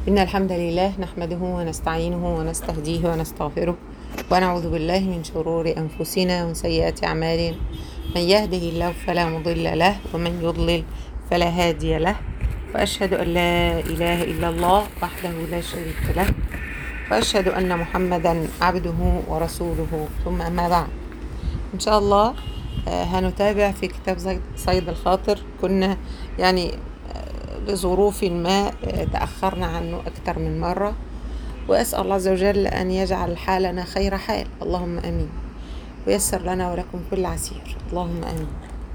إن الحمد لله نحمده ونستعينه ونستهديه ونستغفره ونعوذ بالله من شرور أنفسنا ومن سيئات أعمالنا من يهده الله فلا مضل له ومن يضلل فلا هادي له وأشهد أن لا إله إلا الله وحده لا شريك له وأشهد أن محمدا عبده ورسوله ثم أما بعد إن شاء الله آه، هنتابع في كتاب زي- صيد الخاطر كنا يعني آه، لظروف ما آه، تأخرنا عنه أكثر من مرة وأسأل الله عز وجل أن يجعل حالنا خير حال اللهم أمين ويسر لنا ولكم كل عسير اللهم آمين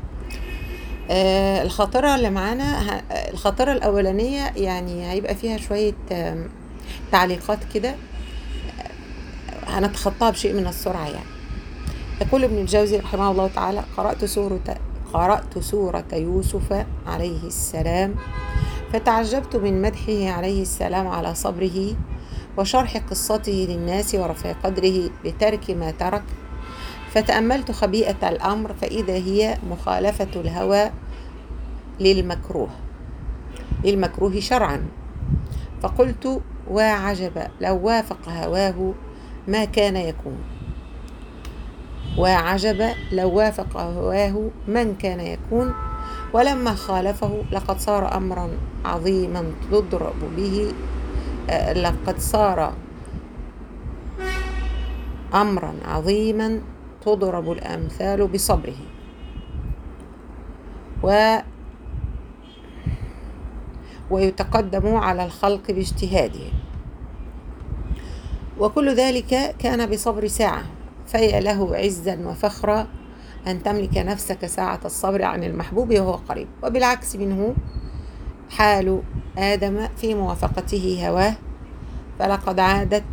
آه، الخاطرة اللي معانا ه- الخاطرة الأولانية يعني هيبقى فيها شوية آم، تعليقات كده آه، هنتخطاها بشيء من السرعة يعني يقول ابن الجوزي رحمه الله تعالى قرأت سورة قرأت سورة يوسف عليه السلام فتعجبت من مدحه عليه السلام على صبره وشرح قصته للناس ورفع قدره بترك ما ترك فتأملت خبيئة الأمر فإذا هي مخالفة الهوى للمكروه للمكروه شرعا فقلت وعجب لو وافق هواه ما كان يكون وعجب لو وافق هواه من كان يكون ولما خالفه لقد صار أمرا عظيما تضرب به آه، لقد صار أمرا عظيما تضرب الأمثال بصبره و ويتقدم على الخلق باجتهاده وكل ذلك كان بصبر ساعة فيا له عزا وفخرا أن تملك نفسك ساعة الصبر عن المحبوب وهو قريب وبالعكس منه حال آدم في موافقته هواه فلقد عادت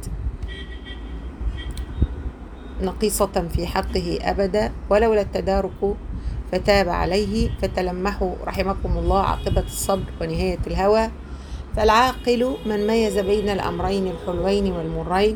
نقيصة في حقه أبدا ولولا التدارك فتاب عليه فتلمحوا رحمكم الله عاقبة الصبر ونهاية الهوى فالعاقل من ميز بين الأمرين الحلوين والمرين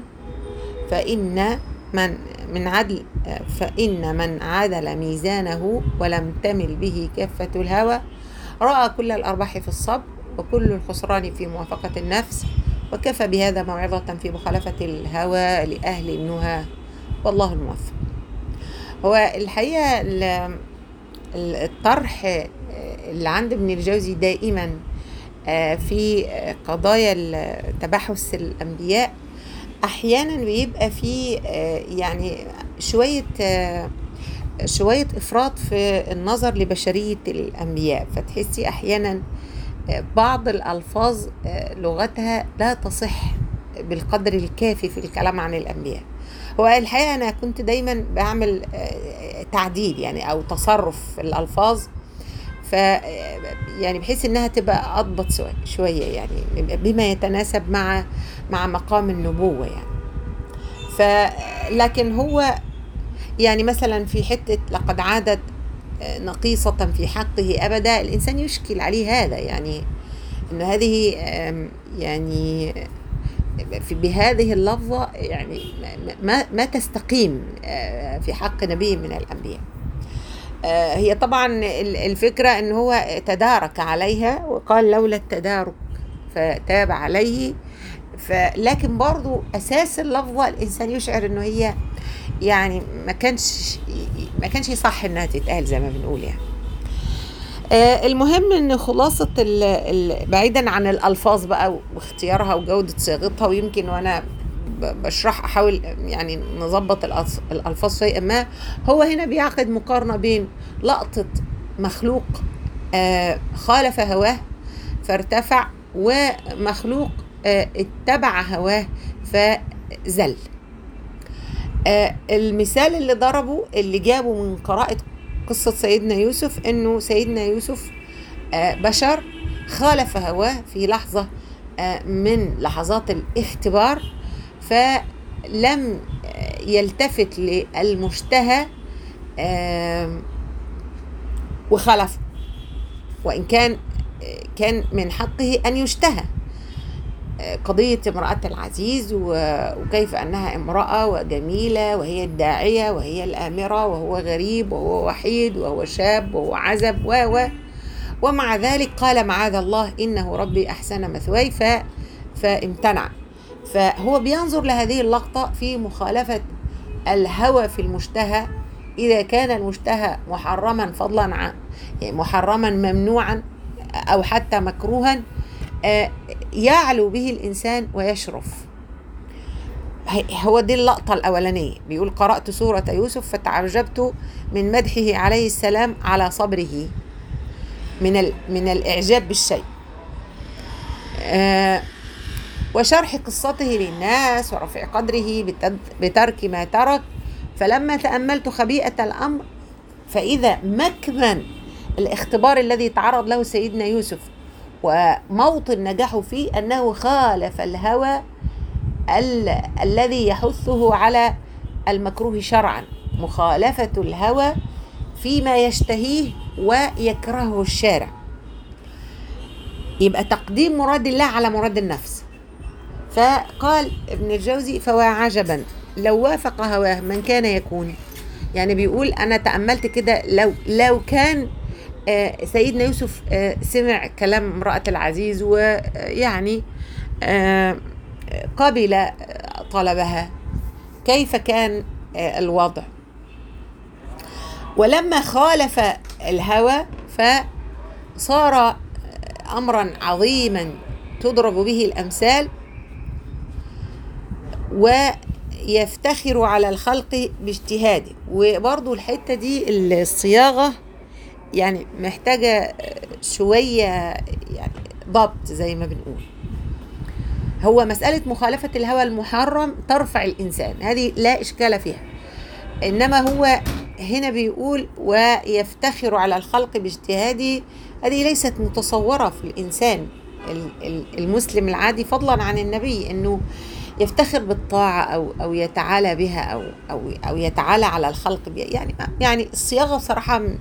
فإن من من عدل فإن من عدل ميزانه ولم تمل به كفة الهوى رأى كل الأرباح في الصبر وكل الخسران في موافقة النفس وكفى بهذا موعظة في مخالفة الهوى لأهل النهى والله الموفق هو الحقيقة ال- ال- الطرح اللي عند ابن الجوزي دائما آه، في قضايا ال- تبحث الأنبياء أحيانا بيبقى في آه، يعني شوية آه، شوية إفراط في النظر لبشرية الأنبياء فتحسي أحيانا آه، بعض الألفاظ آه، لغتها لا تصح بالقدر الكافي في الكلام عن الأنبياء هو الحقيقة أنا كنت دايما بعمل آه، تعديل يعني أو تصرف في الألفاظ ف يعني بحيث انها تبقى اضبط سو- شويه يعني بما يتناسب مع مع مقام النبوه يعني ف لكن هو يعني مثلا في حته لقد عادت نقيصه في حقه ابدا الانسان يشكل عليه هذا يعني ان هذه آم، يعني في بهذه اللفظه يعني ما- ما ما تستقيم آه، في حق نبي من الانبياء آه، هي طبعا ال- الفكرة ان هو تدارك عليها وقال لولا التدارك فتاب عليه فلكن برضو اساس اللفظة الانسان يشعر انه هي يعني ما كانش ما كانش صح انها تتقال زي ما بنقول يعني آه، المهم ان خلاصة ال- ال- بعيدا عن الالفاظ بقى واختيارها وجودة صياغتها ويمكن وانا ب- بشرح احاول يعني نظبط الألف- الالفاظ شيئا ما هو هنا بيعقد مقارنة بين لقطة مخلوق آه، خالف هواه فارتفع ومخلوق آه، اتبع هواه فزل آه، المثال اللي ضربه اللي جابه من قراءة قصة سيدنا يوسف انه سيدنا يوسف آه، بشر خالف هواه في لحظة آه، من لحظات الاختبار فلم آه، يلتفت للمشتهى آم، وخلف وإن كان آه، كان من حقه أن يشتهى آه، قضية امرأة العزيز و- وكيف أنها امرأة وجميلة وهي الداعية وهي الآمرة وهو غريب وهو وحيد وهو شاب وهو عزب و و ومع ذلك قال معاذ الله إنه ربي أحسن مثواي ف فامتنع فهو بينظر لهذه اللقطة في مخالفة الهوى في المشتهى إذا كان المشتهى محرما فضلا عن يعني محرما ممنوعا أو حتى مكروها آه، يعلو به الإنسان ويشرف هي- هو دي اللقطة الأولانية بيقول قرأت سورة يوسف فتعجبت من مدحه عليه السلام على صبره من ال من الإعجاب بالشيء آه وشرح قصته للناس ورفع قدره بتد- بترك ما ترك فلما تأملت خبيئة الأمر فإذا مكمن الاختبار الذي تعرض له سيدنا يوسف وموطن نجاحه فيه أنه خالف الهوى ال- الذي يحثه على المكروه شرعا مخالفة الهوى فيما يشتهيه ويكرهه الشارع يبقى تقديم مراد الله على مراد النفس فقال ابن الجوزي فوا عجبا لو وافق هواه من كان يكون يعني بيقول انا تاملت كده لو لو كان آه، سيدنا يوسف آه، سمع كلام امراه العزيز ويعني آه، قبل آه، طلبها كيف كان آه، الوضع ولما خالف الهوى فصار امرا عظيما تضرب به الامثال ويفتخر على الخلق باجتهاده وبرضو الحته دي الصياغه يعني محتاجه شويه يعني ضبط زي ما بنقول هو مساله مخالفه الهوى المحرم ترفع الانسان هذه لا اشكال فيها انما هو هنا بيقول ويفتخر على الخلق باجتهاده هذه ليست متصوره في الانسان ال- ال- المسلم العادي فضلا عن النبي انه يفتخر بالطاعه او او يتعالى بها او او او يتعالى على الخلق بها يعني يعني الصياغه بصراحه م-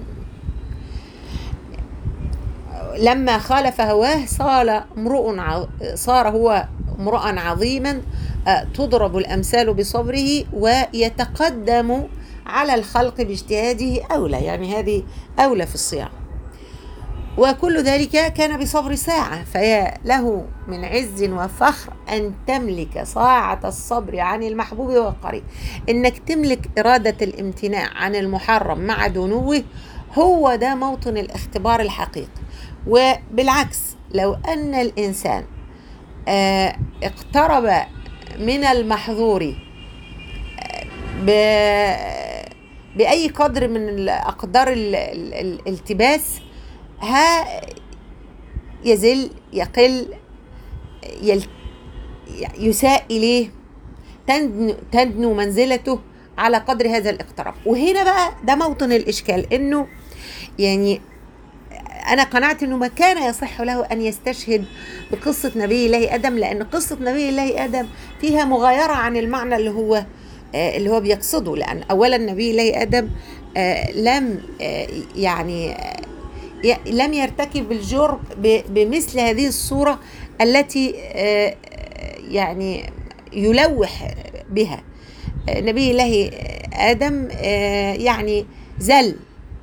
لما خالف هواه صار امرؤ ع- صار هو امرؤا عظيما آه، تضرب الامثال بصبره ويتقدم على الخلق باجتهاده اولى يعني هذه اولى في الصياغه وكل ذلك كان بصبر ساعة فيا له من عز وفخر أن تملك ساعة الصبر عن المحبوب والقريب إنك تملك إرادة الامتناع عن المحرم مع دنوه هو ده موطن الاختبار الحقيقي وبالعكس لو أن الإنسان آه، اقترب من المحظور آه، ب- بأي قدر من الأقدار ال- ال- الالتباس ها يزل يقل يل يساء إليه تندنو, تندنو منزلته على قدر هذا الاقتراب وهنا بقى ده موطن الإشكال إنه يعني أنا قنعت إنه ما كان يصح له أن يستشهد بقصة نبي الله آدم لأن قصة نبي الله آدم فيها مغايرة عن المعنى اللي هو آه، اللي هو بيقصده لأن أولا نبي الله آدم آه، لم آه، يعني آه، ي- لم يرتكب الجرم ب- بمثل هذه الصورة التي آه، يعني يلوح بها آه، نبي الله آدم آه، يعني زل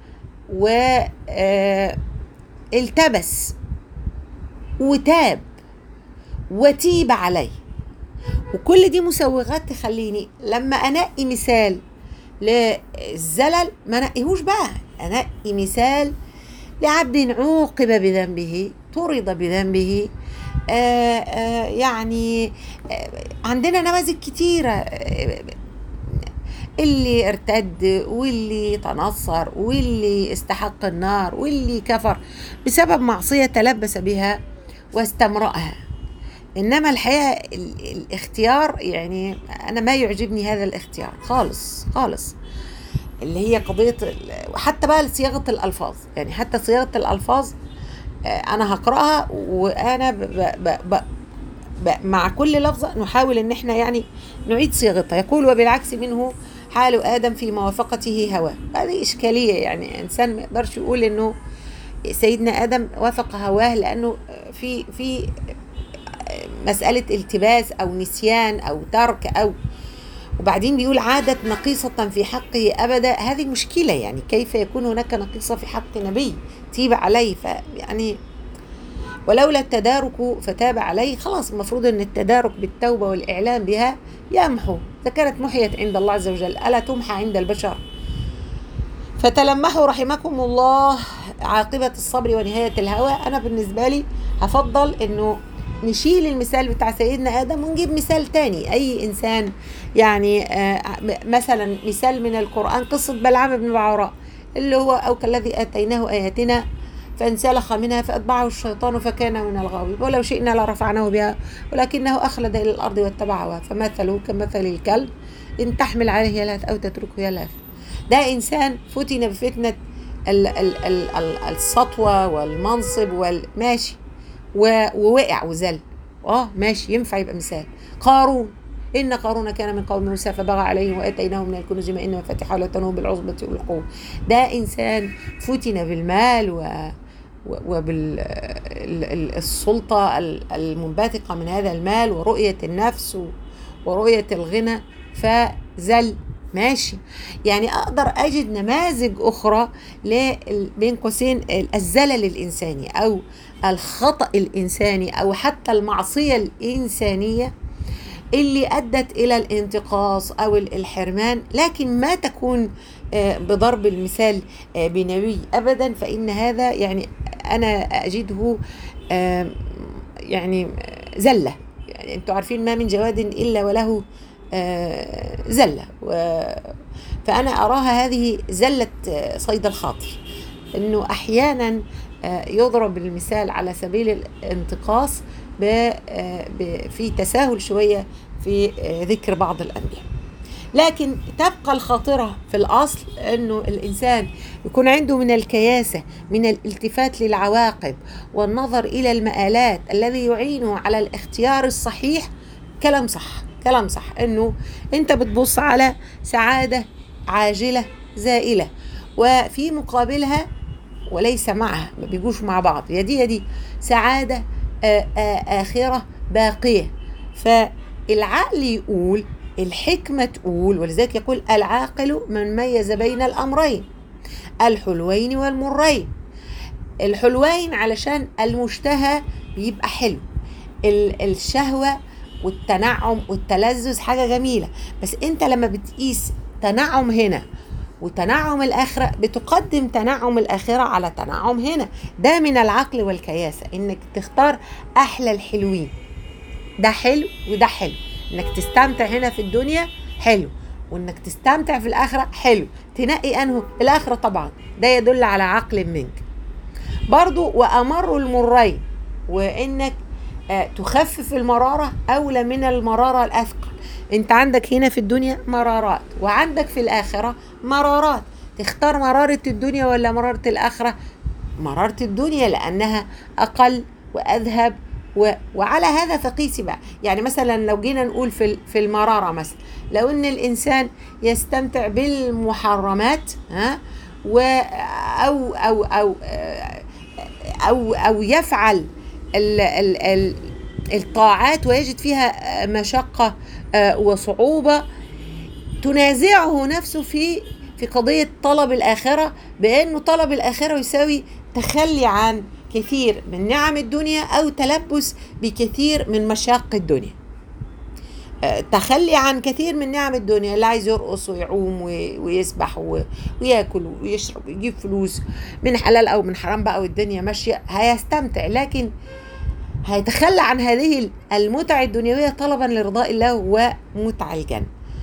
والتبس وتاب وتيب عليه وكل دي مسوغات تخليني لما انقي مثال للزلل ما انقيهوش بقى انقي مثال لعبد عوقب بذنبه طرد بذنبه آه آه يعني آه عندنا نماذج كتيرة آه اللي ارتد واللي تنصر واللي استحق النار واللي كفر بسبب معصية تلبس بها واستمرأها انما الحقيقه ال- الاختيار يعني انا ما يعجبني هذا الاختيار خالص خالص اللي هي قضيه ال- حتى بقى صياغه الالفاظ يعني حتى صياغه الالفاظ آه، انا هقراها وانا ب ب ب ب ب مع كل لفظه نحاول ان احنا يعني نعيد صياغتها يقول وبالعكس منه حال ادم في موافقته هواه هذه اشكاليه يعني انسان ما يقدرش يقول انه سيدنا ادم وافق هواه لانه في في مسألة التباس أو نسيان أو ترك أو وبعدين بيقول عادت نقيصة في حقه أبدا هذه مشكلة يعني كيف يكون هناك نقيصة في حق نبي تيب عليه فيعني ولولا التدارك فتاب عليه خلاص المفروض ان التدارك بالتوبه والاعلام بها يمحو اذا كانت محيت عند الله عز وجل الا تمحى عند البشر فتلمحوا رحمكم الله عاقبة الصبر ونهاية الهوى أنا بالنسبة لي هفضل إنه نشيل المثال بتاع سيدنا آدم ونجيب مثال تاني أي إنسان يعني آه، مثلا مثال من القرآن قصة بلعام بن بعوراء اللي هو أو كالذي آتيناه آياتنا فانسلخ منها فأتبعه الشيطان فكان من الغاوين ولو شئنا لرفعناه بها ولكنه أخلد إلى الأرض واتبع هواه فمثله كمثل الكلب إن تحمل عليه يلهث أو تتركه يلهث ده إنسان فتن بفتنة ال- ال- ال- ال- السطوة والمنصب والماشي و- ووقع وزل اه ماشي ينفع يبقى مثال قارون إن قارون كان من قوم موسى فبغى عليهم وآتيناه من الكنوز ما إن مفاتيحه لتنوه بالعصبة أولي القوة ده إنسان فتن بالمال و وبالسلطة المنبثقة من هذا المال ورؤية النفس و- ورؤية الغنى فزل ماشي يعني اقدر اجد نماذج اخرى ل- بين قوسين الزلل الانساني او الخطا الانساني او حتى المعصيه الانسانيه اللي ادت الى الانتقاص او ال- الحرمان لكن ما تكون آه، بضرب المثال آه، بنبي ابدا فان هذا يعني انا اجده آه، يعني زله يعني انتوا عارفين ما من جواد الا وله آه، زله و- فانا اراها هذه زله آه، صيد الخاطر انه احيانا آه، يضرب المثال على سبيل الانتقاص ب- آه، ب- في تساهل شويه في آه، ذكر بعض الانبياء لكن تبقى الخاطره في الاصل انه الانسان يكون عنده من الكياسه من الالتفات للعواقب والنظر الى المآلات الذي يعينه على الاختيار الصحيح كلام صح كلام صح انه انت بتبص على سعاده عاجله زائله وفي مقابلها وليس معها ما بيجوش مع بعض يا دي يا دي سعاده آه، آه، اخره باقيه فالعقل يقول الحكمه تقول ولذلك يقول العاقل من ميز بين الامرين الحلوين والمرين الحلوين علشان المشتهى بيبقى حلو ال- الشهوة والتنعم والتلذذ حاجة جميلة بس انت لما بتقيس تنعم هنا وتنعم الآخرة بتقدم تنعم الآخرة على تنعم هنا ده من العقل والكياسة انك تختار أحلى الحلوين ده حلو وده حلو انك تستمتع هنا في الدنيا حلو وانك تستمتع في الآخرة حلو تنقي أنه الآخرة طبعا ده يدل على عقل منك برضو وأمر المرين وإنك آه، تخفف المرارة أولى من المرارة الأثقل أنت عندك هنا في الدنيا مرارات وعندك في الآخرة مرارات تختار مرارة الدنيا ولا مرارة الآخرة مرارة الدنيا لأنها أقل وأذهب و... وعلى هذا فقيسي بقى يعني مثلا لو جينا نقول في ال- في المرارة مثلا لو ان الانسان يستمتع بالمحرمات ها و او او او آه، او او يفعل ال ال ال الطاعات ويجد فيها مشقة آه، وصعوبة تنازعه نفسه في في قضية طلب الآخرة بأنه طلب الآخرة يساوي تخلي عن كثير من نعم الدنيا أو تلبس بكثير من مشاق الدنيا آه، تخلي عن كثير من نعم الدنيا اللي عايز يرقص ويعوم وي- ويسبح و- وياكل ويشرب ويجيب فلوس من حلال او من حرام بقى والدنيا ماشيه هيستمتع لكن هيتخلى عن هذه المتع الدنيويه طلبا لرضاء الله ومتع الجنه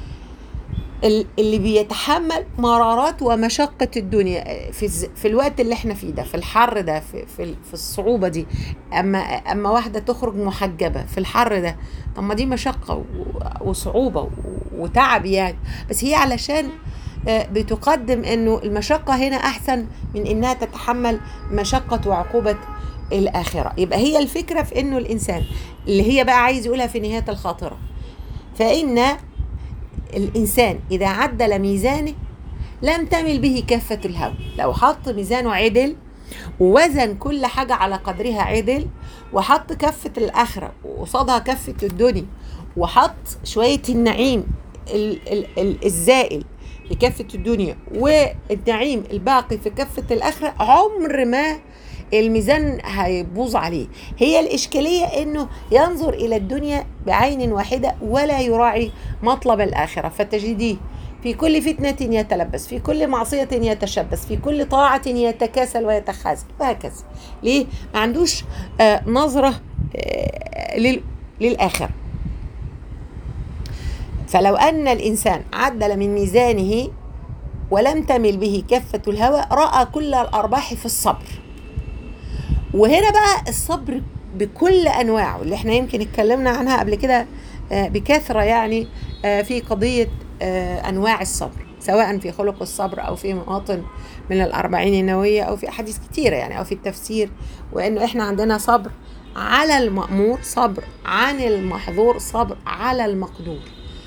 ال- اللي بيتحمل مرارات ومشقة الدنيا في الز- في الوقت اللي احنا فيه ده في الحر ده في في, ال- في الصعوبة دي اما اما واحدة تخرج محجبة في الحر ده طب ما دي مشقة و- وصعوبة و- وتعب يعني بس هي علشان آه، بتقدم انه المشقة هنا احسن من انها تتحمل مشقة وعقوبة الآخرة يبقى هي الفكرة في انه الانسان اللي هي بقى عايز يقولها في نهاية الخاطرة فإن الإنسان إذا عدل ميزانه لم تمل به كافة الهوى لو حط ميزانه عدل ووزن كل حاجة على قدرها عدل وحط كفة الآخرة وقصادها كفة الدنيا وحط شوية النعيم ال- ال- ال- الزائل في كفة الدنيا والنعيم الباقي في كفة الآخرة عمر ما الميزان هيبوظ عليه هي الإشكالية أنه ينظر إلى الدنيا بعين واحدة ولا يراعي مطلب الآخرة فتجديه في كل فتنة يتلبس في كل معصية يتشبث في كل طاعة يتكاسل ويتخاذل وهكذا ليه؟ ما عندوش آه نظرة آه لل- للآخرة فلو أن الإنسان عدل من ميزانه ولم تمل به كفة الهوى رأى كل الأرباح في الصبر وهنا بقى الصبر بكل أنواعه اللي احنا يمكن اتكلمنا عنها قبل كده آه، بكثرة يعني آه، في قضية آه، أنواع الصبر سواء في خلق الصبر أو في مواطن من الأربعين النووية أو في أحاديث كتيرة يعني أو في التفسير وإنه إحنا عندنا صبر على المأمور صبر عن المحظور صبر على المقدور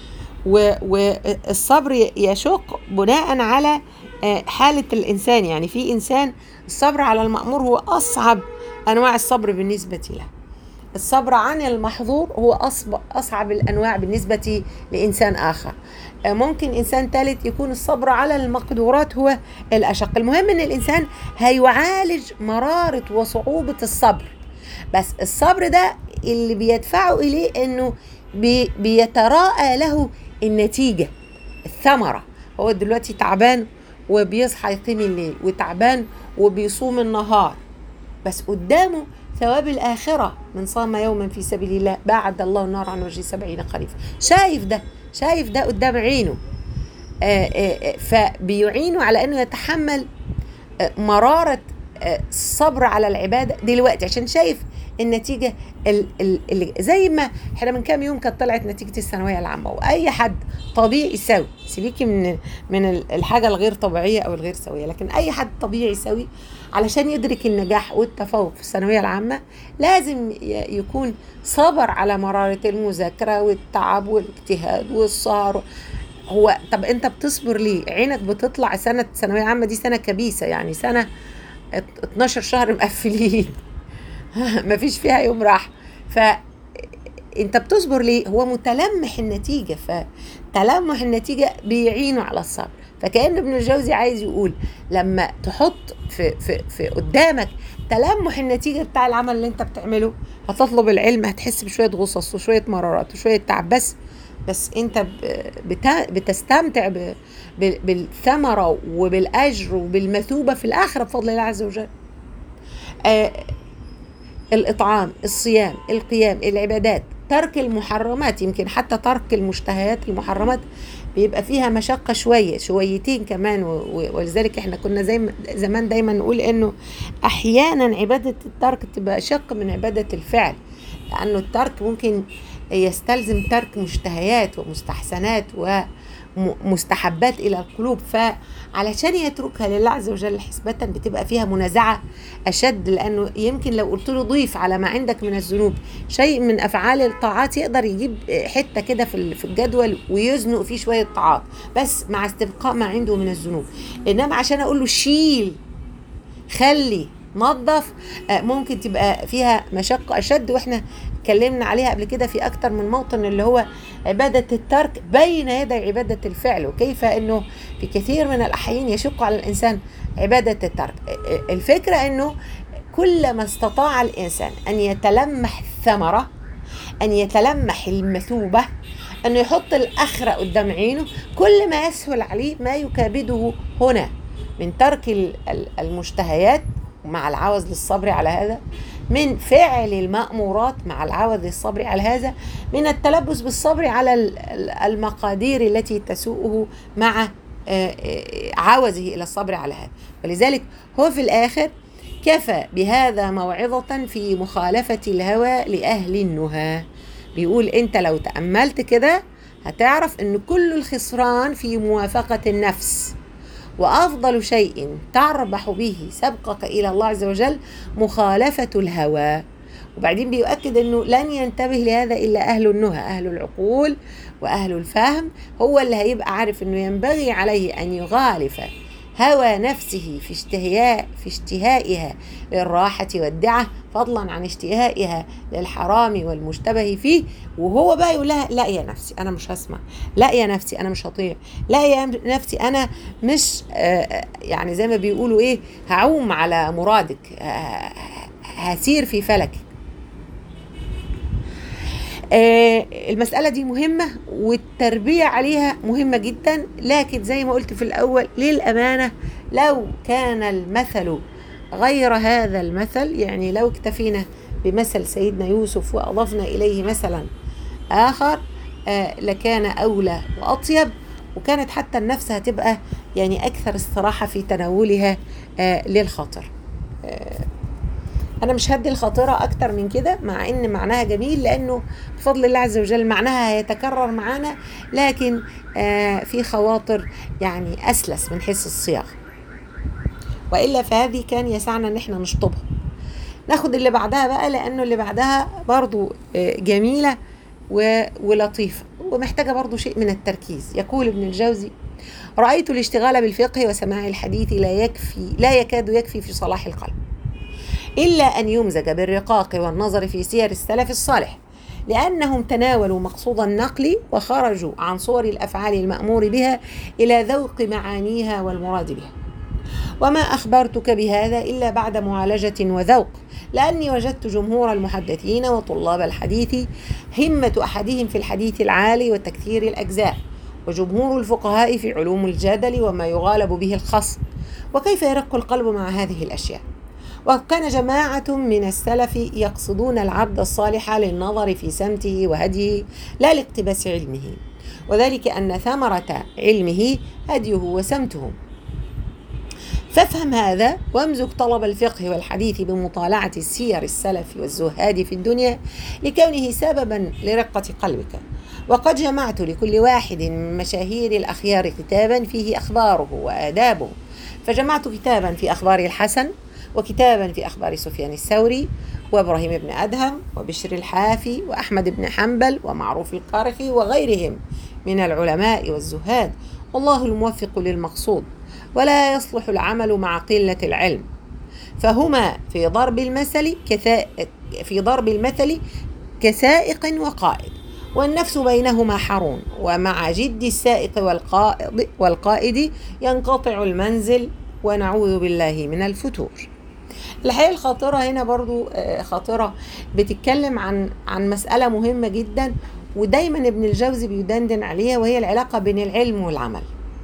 و- والصبر يشق بناء على آه، حالة الإنسان يعني في إنسان الصبر على المأمور هو أصعب أنواع الصبر بالنسبة له الصبر عن المحظور هو أصب أصعب الأنواع بالنسبة لإنسان آخر آه، ممكن إنسان ثالث يكون الصبر على المقدورات هو الأشق المهم أن الإنسان هيعالج مرارة وصعوبة الصبر بس الصبر ده اللي بيدفعه إليه أنه بي بيتراءى له النتيجة الثمرة هو دلوقتي تعبان وبيصحى يقيم الليل وتعبان وبيصوم النهار بس قدامه ثواب الآخرة من صام يوما في سبيل الله بعد الله النار عن وجه سبعين خريف شايف ده شايف ده قدام عينه آه، آه، آه، فبيعينه على أنه يتحمل آه، مرارة آه، الصبر على العبادة دلوقتي عشان شايف النتيجة ال- ال- اللي زي ما احنا من كام يوم كانت طلعت نتيجة الثانوية العامة وأي حد طبيعي سوي سيبيكي من من ال- الحاجة الغير طبيعية أو الغير سوية لكن أي حد طبيعي سوي علشان يدرك النجاح والتفوق في الثانوية العامة لازم ي- يكون صبر على مرارة المذاكرة والتعب والاجتهاد والسهر هو طب انت بتصبر ليه عينك بتطلع سنة ثانوية عامة دي سنة كبيسة يعني سنة ات- 12 شهر مقفلين مفيش فيها يوم راحة ف انت بتصبر ليه هو متلمح النتيجة فتلمح النتيجة بيعينه على الصبر فكأن ابن الجوزي عايز يقول لما تحط في, في, في قدامك تلمح النتيجة بتاع العمل اللي انت بتعمله هتطلب العلم هتحس بشوية غصص وشوية مرارات وشوية تعب بس بس انت ب- بتا بتستمتع ب- ب- بالثمرة وبالأجر وبالمثوبة في الآخرة بفضل الله عز وجل آه الإطعام الصيام القيام العبادات ترك المحرمات يمكن حتى ترك المشتهيات المحرمات بيبقى فيها مشقة شوية شويتين كمان و- و- ولذلك احنا كنا زي ما- زمان دايما نقول انه احيانا عبادة الترك تبقى اشق من عبادة الفعل لانه الترك ممكن يستلزم ترك مشتهيات ومستحسنات ومستحبات الى القلوب فعلشان يتركها لله عز وجل حسبة بتبقى فيها منازعة اشد لانه يمكن لو قلت له ضيف على ما عندك من الذنوب شيء من افعال الطاعات يقدر يجيب حته كده في ال- في الجدول ويزنق فيه شويه طاعات بس مع استبقاء ما عنده من الذنوب انما عشان اقول له شيل خلي نظف آه، ممكن تبقى فيها مشقة أشد وإحنا اتكلمنا عليها قبل كده في أكتر من موطن اللي هو عبادة الترك بين يدي عبادة الفعل وكيف أنه في كثير من الأحيان يشق على الإنسان عبادة الترك آه، آه، الفكرة أنه كلما استطاع الإنسان أن يتلمح الثمرة أن يتلمح المثوبة أنه يحط الآخرة قدام عينه كل ما يسهل عليه ما يكابده هنا من ترك ال- ال- المشتهيات مع العوز للصبر على هذا من فعل المأمورات مع العوز للصبر على هذا من التلبس بالصبر على ال- ال- المقادير التي تسوءه مع آه، آه، عوزه إلى الصبر على هذا ولذلك هو في الآخر كفى بهذا موعظة في مخالفة الهوى لأهل النهى بيقول انت لو تأملت كده هتعرف ان كل الخسران في موافقة النفس وأفضل شيء تربح به سبقك إلى الله عز وجل مخالفة الهوى وبعدين بيؤكد أنه لن ينتبه لهذا إلا أهل النهى أهل العقول وأهل الفهم هو اللي هيبقى عارف أنه ينبغي عليه أن يغالف هوى نفسه في اشتهاء في اشتهائها للراحة والدعة فضلا عن اشتهائها للحرام والمشتبه فيه وهو بقى يقول لها لا يا نفسي انا مش هسمع لا يا نفسي انا مش هطيع لا يا نفسي انا مش آه، يعني زي ما بيقولوا ايه هعوم على مرادك آه، هسير في فلكك آه، المسألة دي مهمة والتربية عليها مهمة جدا لكن زي ما قلت في الأول للأمانة لو كان المثل غير هذا المثل يعني لو اكتفينا بمثل سيدنا يوسف وأضفنا إليه مثلا آخر آه، لكان أولى وأطيب وكانت حتى النفس هتبقى يعني أكثر استراحة في تناولها آه، للخاطر آه، انا مش هدي الخاطره اكتر من كده مع ان معناها جميل لانه بفضل الله عز وجل معناها هيتكرر معانا لكن آه في خواطر يعني اسلس من حيث الصياغه والا فهذه كان يسعنا ان احنا نشطبها ناخد اللي بعدها بقى لانه اللي بعدها برضو آه جميله و- ولطيفه ومحتاجه برضو شيء من التركيز يقول ابن الجوزي رايت الاشتغال بالفقه وسماع الحديث لا يكفي لا يكاد يكفي في صلاح القلب إلا أن يمزج بالرقاق والنظر في سير السلف الصالح لأنهم تناولوا مقصود النقل وخرجوا عن صور الأفعال المأمور بها إلى ذوق معانيها والمراد بها وما أخبرتك بهذا إلا بعد معالجة وذوق لأني وجدت جمهور المحدثين وطلاب الحديث همة أحدهم في الحديث العالي وتكثير الأجزاء وجمهور الفقهاء في علوم الجدل وما يغالب به الخصم وكيف يرق القلب مع هذه الأشياء وكان جماعة من السلف يقصدون العبد الصالح للنظر في سمته وهديه لا لاقتباس علمه وذلك أن ثمرة علمه هديه وسمته فافهم هذا وامزج طلب الفقه والحديث بمطالعة السير السلف والزهاد في الدنيا لكونه سببا لرقة قلبك وقد جمعت لكل واحد من مشاهير الأخيار كتابا فيه أخباره وآدابه فجمعت كتابا في أخبار الحسن وكتابا في أخبار سفيان الثوري وإبراهيم بن أدهم وبشر الحافي وأحمد بن حنبل ومعروف القارخي وغيرهم من العلماء والزهاد والله الموفق للمقصود ولا يصلح العمل مع قلة العلم فهما في ضرب المثل كثا... في ضرب المثل كسائق وقائد والنفس بينهما حرون ومع جد السائق والقائد, والقائد ينقطع المنزل ونعوذ بالله من الفتور الحقيقة الخاطرة هنا برضو آه، خاطرة بتتكلم عن عن مسألة مهمة جدا ودايما ابن الجوزي بيدندن عليها وهي العلاقة بين العلم والعمل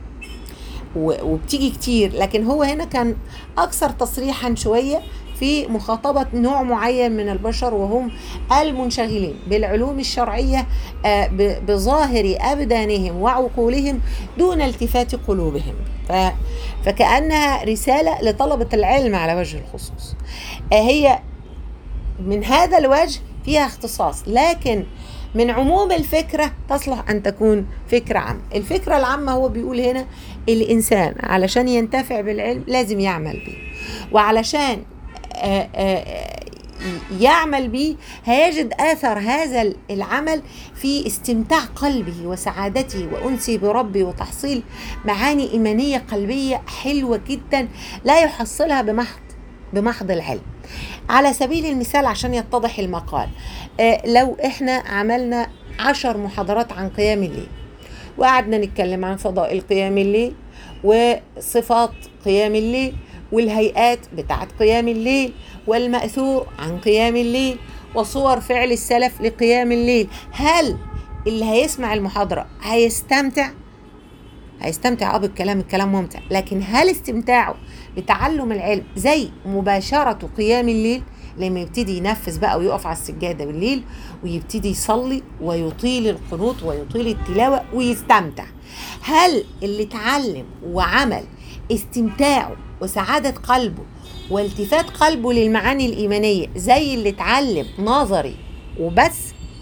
و- وبتيجي كتير لكن هو هنا كان أكثر تصريحا شوية في مخاطبة نوع معين من البشر وهم المنشغلين بالعلوم الشرعية آه، ب- بظاهر أبدانهم وعقولهم دون التفات قلوبهم ف... فكأنها رسالة لطلبة العلم على وجه الخصوص آه، هي من هذا الوجه فيها اختصاص لكن من عموم الفكرة تصلح أن تكون فكرة عامة الفكرة العامة هو بيقول هنا الإنسان علشان ينتفع بالعلم لازم يعمل به وعلشان آه، آه، يعمل به هيجد آثر هذا العمل في استمتاع قلبه وسعادته وأنسه بربه وتحصيل معاني إيمانية قلبية حلوة جدا لا يحصلها بمحض بمحض العلم على سبيل المثال عشان يتضح المقال آه، لو احنا عملنا عشر محاضرات عن قيام الليل وقعدنا نتكلم عن فضائل قيام الليل وصفات قيام الليل والهيئات بتاعت قيام الليل والمأثور عن قيام الليل وصور فعل السلف لقيام الليل هل اللي هيسمع المحاضرة هيستمتع هيستمتع اه بالكلام الكلام ممتع لكن هل استمتاعه بتعلم العلم زي مباشرة قيام الليل لما يبتدي ينفذ بقى ويقف على السجادة بالليل ويبتدي يصلي ويطيل القنوت ويطيل التلاوة ويستمتع هل اللي اتعلم وعمل استمتاعه وسعادة قلبه والتفات قلبه للمعاني الإيمانية زي اللي اتعلم نظري وبس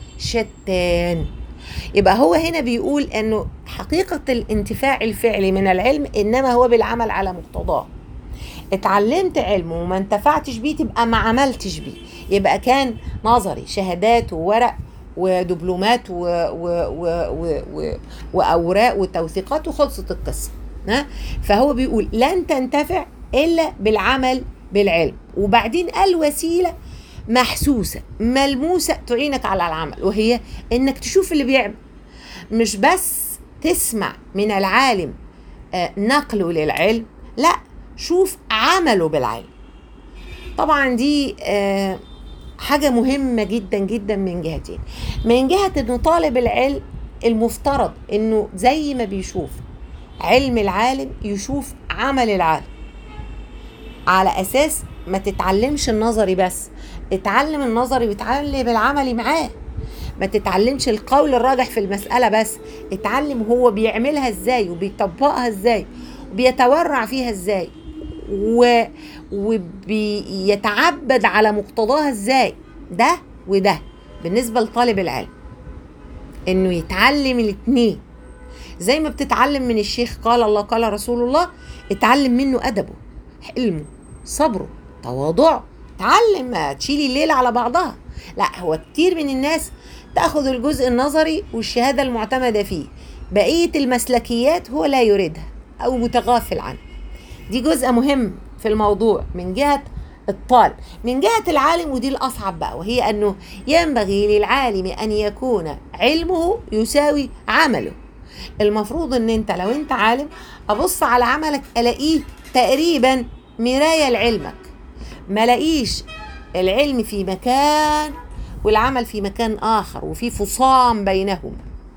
شتان يبقى هو هنا بيقول انه حقيقة الانتفاع الفعلي من العلم انما هو بالعمل على مقتضاه اتعلمت علم وما انتفعتش بيه تبقى ما عملتش بيه يبقى كان نظري شهادات وورق ودبلومات و و و و و واوراق وتوثيقات وخلصت القصه ها فهو بيقول لن تنتفع الا بالعمل بالعلم وبعدين الوسيله محسوسة ملموسة تعينك على العمل وهي انك تشوف اللي بيعمل مش بس تسمع من العالم آه، نقله للعلم لا شوف عمله بالعلم طبعا دي آه، حاجة مهمة جدا جدا من جهتين من جهة انه طالب العلم المفترض انه زي ما بيشوف علم العالم يشوف عمل العالم على اساس ما تتعلمش النظري بس اتعلم النظري وتعلم العملي معاه ما تتعلمش القول الراجح في المسألة بس اتعلم هو بيعملها ازاي وبيطبقها ازاي وبيتورع فيها ازاي و... وبيتعبد على مقتضاها ازاي ده وده بالنسبة لطالب العلم انه يتعلم الاتنين زي ما بتتعلم من الشيخ قال الله قال رسول الله اتعلم منه ادبه حلمه صبره تواضعه تعلم ما تشيلي الليل على بعضها لا هو كتير من الناس تاخذ الجزء النظري والشهاده المعتمده فيه بقيه المسلكيات هو لا يريدها او متغافل عنها دي جزء مهم في الموضوع من جهه الطالب من جهة العالم ودي الأصعب بقى وهي أنه ينبغي للعالم أن يكون علمه يساوي عمله المفروض أن أنت لو أنت عالم أبص على عملك ألاقيه تقريبا مراية لعلمك ما لاقيش العلم في مكان والعمل في مكان آخر وفي فصام بينهما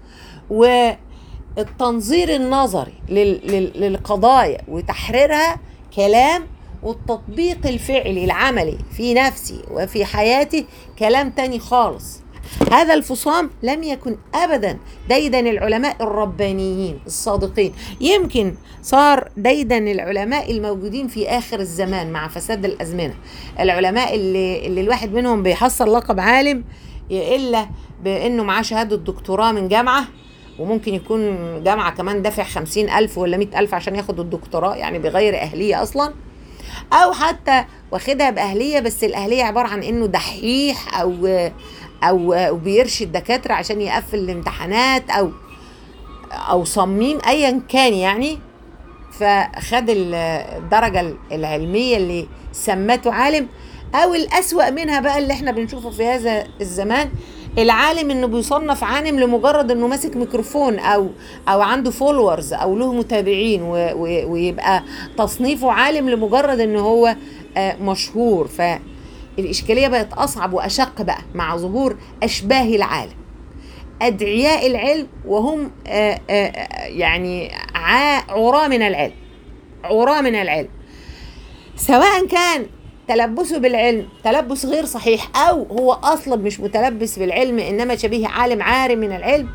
والتنظير النظري لل- لل- للقضايا وتحريرها كلام والتطبيق الفعلي العملي في نفسي وفي حياتي كلام تاني خالص هذا الفصام لم يكن ابدا ديدن العلماء الربانيين الصادقين يمكن صار ديدن العلماء الموجودين في اخر الزمان مع فساد الازمنه العلماء اللي, اللي الواحد منهم بيحصل لقب عالم الا بانه معاه شهاده دكتوراه من جامعه وممكن يكون جامعه كمان دافع خمسين الف ولا مئة الف عشان ياخد الدكتوراه يعني بغير اهليه اصلا او حتى واخدها باهليه بس الاهليه عباره عن انه دحيح او او أو بيرشد دكاتره عشان يقفل الامتحانات او او صميم ايا كان يعني فخد ال- الدرجه العلميه اللي سمته عالم او الاسوا منها بقى اللي احنا بنشوفه في هذا الزمان العالم انه بيصنف عالم لمجرد انه ماسك ميكروفون او او عنده فولورز او له متابعين و- و- ويبقى تصنيفه عالم لمجرد انه هو آه، مشهور فالاشكاليه بقت اصعب واشق بقى مع ظهور اشباه العالم ادعياء العلم وهم آه، آه، آه، يعني عا- عراة من العلم عراة من العلم سواء كان تلبسه بالعلم تلبس غير صحيح او هو اصلا مش متلبس بالعلم انما شبيه عالم عارم من العلم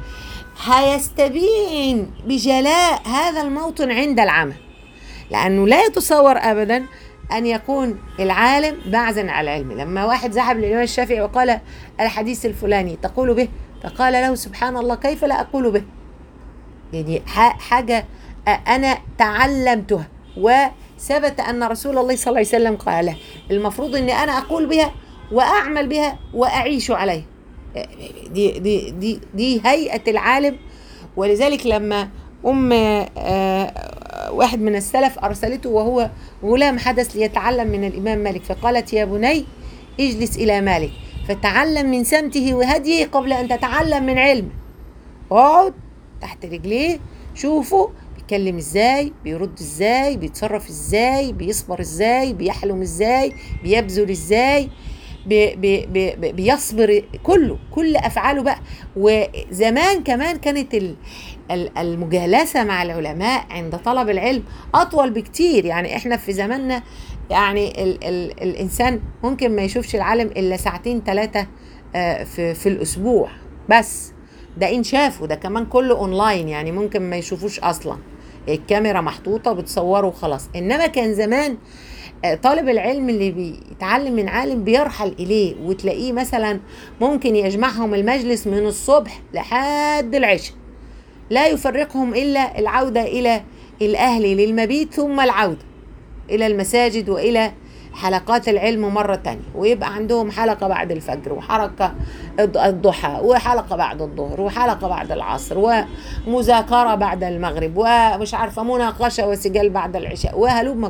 هيستبين بجلاء هذا الموطن عند العمل لانه لا يتصور ابدا ان يكون العالم بعزا على العلم لما واحد ذهب للامام الشافعي وقال الحديث الفلاني تقول به فقال له سبحان الله كيف لا اقول به يعني ح- حاجه انا تعلمتها وثبت ان رسول الله صلى الله عليه وسلم قال المفروض اني انا اقول بها واعمل بها واعيش عليها دي دي دي دي هيئه العالم ولذلك لما ام آه، واحد من السلف ارسلته وهو غلام حدث ليتعلم من الامام مالك فقالت يا بني اجلس الى مالك فتعلم من سمته وهديه قبل ان تتعلم من علمه اقعد تحت رجليه شوفوا بيتكلم ازاي بيرد ازاي بيتصرف ازاي بيصبر ازاي بيحلم ازاي بيبذل ازاي بي بي بي بي- بيصبر كله كل افعاله بقى وزمان كمان كانت ال- ال- المجالسه مع العلماء عند طلب العلم اطول بكتير يعني احنا في زماننا يعني ال ال الانسان ممكن ما يشوفش العالم الا ساعتين ثلاثه في في الاسبوع بس ده ان شافوا ده كمان كله اونلاين يعني ممكن ما يشوفوش اصلا الكاميرا محطوطه بتصوره وخلاص انما كان زمان آه، طالب العلم اللي بيتعلم من عالم بيرحل اليه وتلاقيه مثلا ممكن يجمعهم المجلس من الصبح لحد العشاء لا يفرقهم الا العوده الى الاهل للمبيت ثم العوده الى المساجد والى حلقات العلم مرة تانية ويبقى عندهم حلقة بعد الفجر وحلقة الض- الضحى وحلقة بعد الظهر وحلقة بعد العصر ومذاكرة بعد المغرب ومش عارفة مناقشة وسجال بعد العشاء وهلوب مجر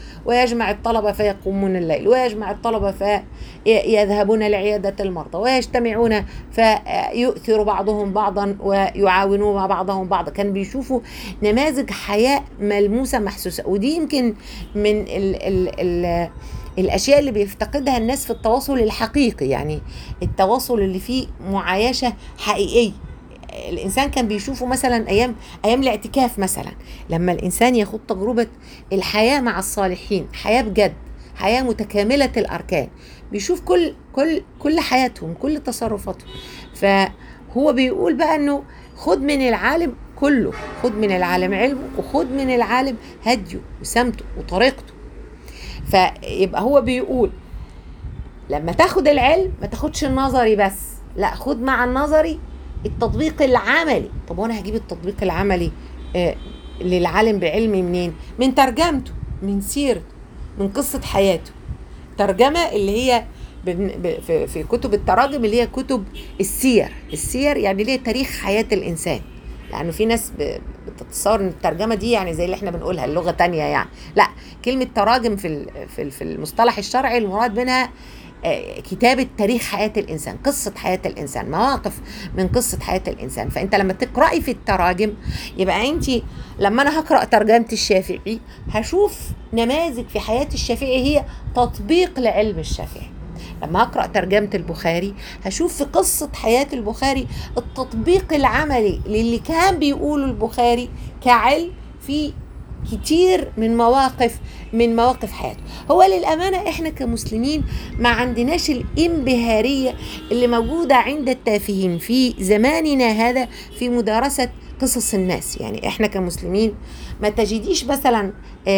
ويجمع الطلبة فيقومون الليل ويجمع الطلبة فيذهبون لعيادة المرضى ويجتمعون فيؤثر بعضهم بعضا ويعاونون بعضهم بعضا كان بيشوفوا نماذج حياة ملموسة محسوسة ودي يمكن من ال ال ال الاشياء اللي بيفتقدها الناس في التواصل الحقيقي يعني التواصل اللي فيه معايشه حقيقيه الانسان كان بيشوفه مثلا ايام ايام الاعتكاف مثلا لما الانسان يخوض تجربه الحياه مع الصالحين حياه بجد حياه متكامله الاركان بيشوف كل كل كل حياتهم كل تصرفاتهم فهو بيقول بقى انه خد من العالم كله خد من العالم علمه وخد من العالم هديه وسمته وطريقته فيبقى هو بيقول لما تاخد العلم ما تاخدش النظري بس لا خد مع النظري التطبيق العملي طب وانا هجيب التطبيق العملي آه للعالم بعلمي منين من ترجمته من سيرته من قصة حياته ترجمة اللي هي في, في كتب التراجم اللي هي كتب السير السير يعني اللي هي تاريخ حياة الإنسان لأنه يعني في ناس بتتصور ان الترجمة دي يعني زي اللي احنا بنقولها اللغة تانية يعني لا كلمة تراجم في في المصطلح الشرعي المراد منها كتابة تاريخ حياة الإنسان قصة حياة الإنسان مواقف من قصة حياة الإنسان فأنت لما تقرأي في التراجم يبقى أنت لما أنا هقرأ ترجمة الشافعي هشوف نماذج في حياة الشافعي هي تطبيق لعلم الشافعي لما هقرأ ترجمة البخاري هشوف في قصة حياة البخاري التطبيق العملي للي كان بيقوله البخاري كعلم في كتير من مواقف من مواقف حياته هو للأمانة إحنا كمسلمين ما عندناش الانبهارية اللي موجودة عند التافهين في زماننا هذا في مدارسة قصص الناس يعني إحنا كمسلمين ما تجديش مثلا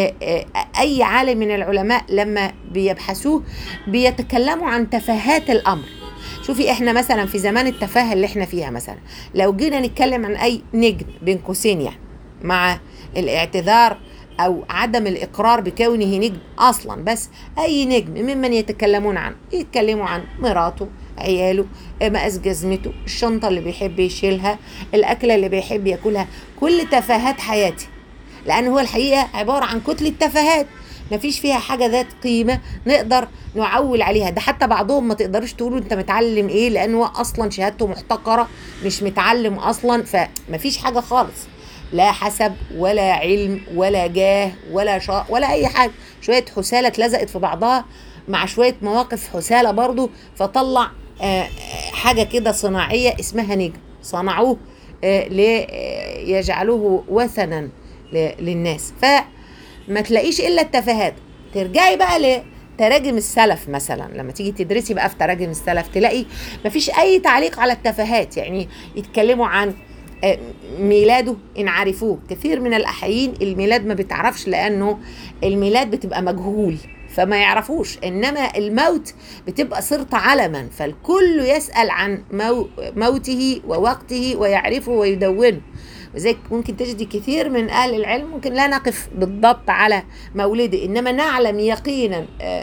أي عالم من العلماء لما بيبحثوه بيتكلموا عن تفاهات الأمر شوفي احنا مثلا في زمان التفاهه اللي احنا فيها مثلا لو جينا نتكلم عن اي نجم بين قوسين يعني مع الاعتذار او عدم الاقرار بكونه نجم اصلا بس اي نجم ممن يتكلمون عنه يتكلموا عن مراته عياله مقاس جزمته الشنطه اللي بيحب يشيلها الاكله اللي بيحب ياكلها كل تفاهات حياتي لان هو الحقيقه عباره عن كتله تفاهات مفيش فيها حاجه ذات قيمه نقدر نعول عليها ده حتى بعضهم ما تقدروش تقولوا انت متعلم ايه لان هو اصلا شهادته محتقره مش متعلم اصلا فمفيش حاجه خالص لا حسب ولا علم ولا جاه ولا شا ولا اي حاجه شويه حساله اتلزقت في بعضها مع شويه مواقف حساله برضو فطلع آه حاجه كده صناعيه اسمها نجم صنعوه آه ليجعلوه وثنا للناس فما تلاقيش الا التفاهات ترجعي بقى تراجم السلف مثلا لما تيجي تدرسي بقى في تراجم السلف تلاقي مفيش اي تعليق على التفاهات يعني يتكلموا عن ميلاده ان عرفوه كثير من الاحايين الميلاد ما بتعرفش لانه الميلاد بتبقى مجهول فما يعرفوش انما الموت بتبقى صرت علما فالكل يسال عن مو موته ووقته ويعرفه ويدونه وزيك ممكن تجدي كثير من اهل العلم ممكن لا نقف بالضبط على مولده انما نعلم يقينا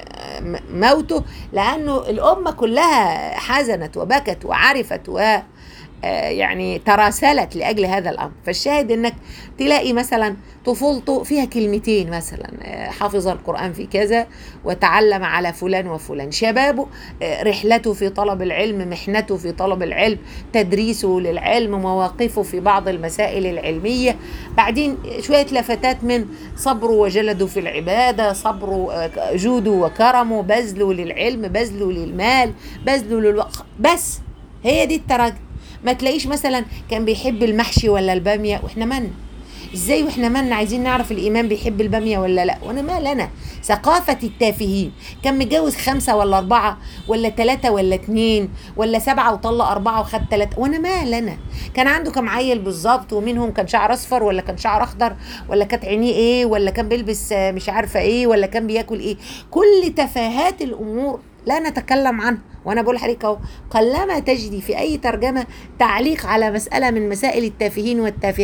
موته لانه الامه كلها حزنت وبكت وعرفت و يعني تراسلت لاجل هذا الامر فالشاهد انك تلاقي مثلا طفولته فيها كلمتين مثلا حفظ القران في كذا وتعلم على فلان وفلان شبابه رحلته في طلب العلم محنته في طلب العلم تدريسه للعلم مواقفه في بعض المسائل العلميه بعدين شويه لفتات من صبره وجلده في العباده صبره جوده وكرمه بذله للعلم بذله للمال بذله للوقت بس هي دي التراجم ما تلاقيش مثلا كان بيحب المحشي ولا الباميه واحنا من ازاي واحنا من عايزين نعرف الامام بيحب الباميه ولا لا وانا ما لنا ثقافه التافهين كان متجوز خمسه ولا اربعه ولا ثلاثه ولا اتنين ولا سبعه وطلق اربعه وخد ثلاثه وانا ما لنا كان عنده كم عيل بالظبط ومنهم كان شعر اصفر ولا كان شعر اخضر ولا كانت عينيه ايه ولا كان بيلبس مش عارفه ايه ولا كان بياكل ايه كل تفاهات الامور لا نتكلم عنها وانا بقول لحضرتك اهو قلما تجدي في اي ترجمه تعليق على مساله من مسائل التافهين والتافهات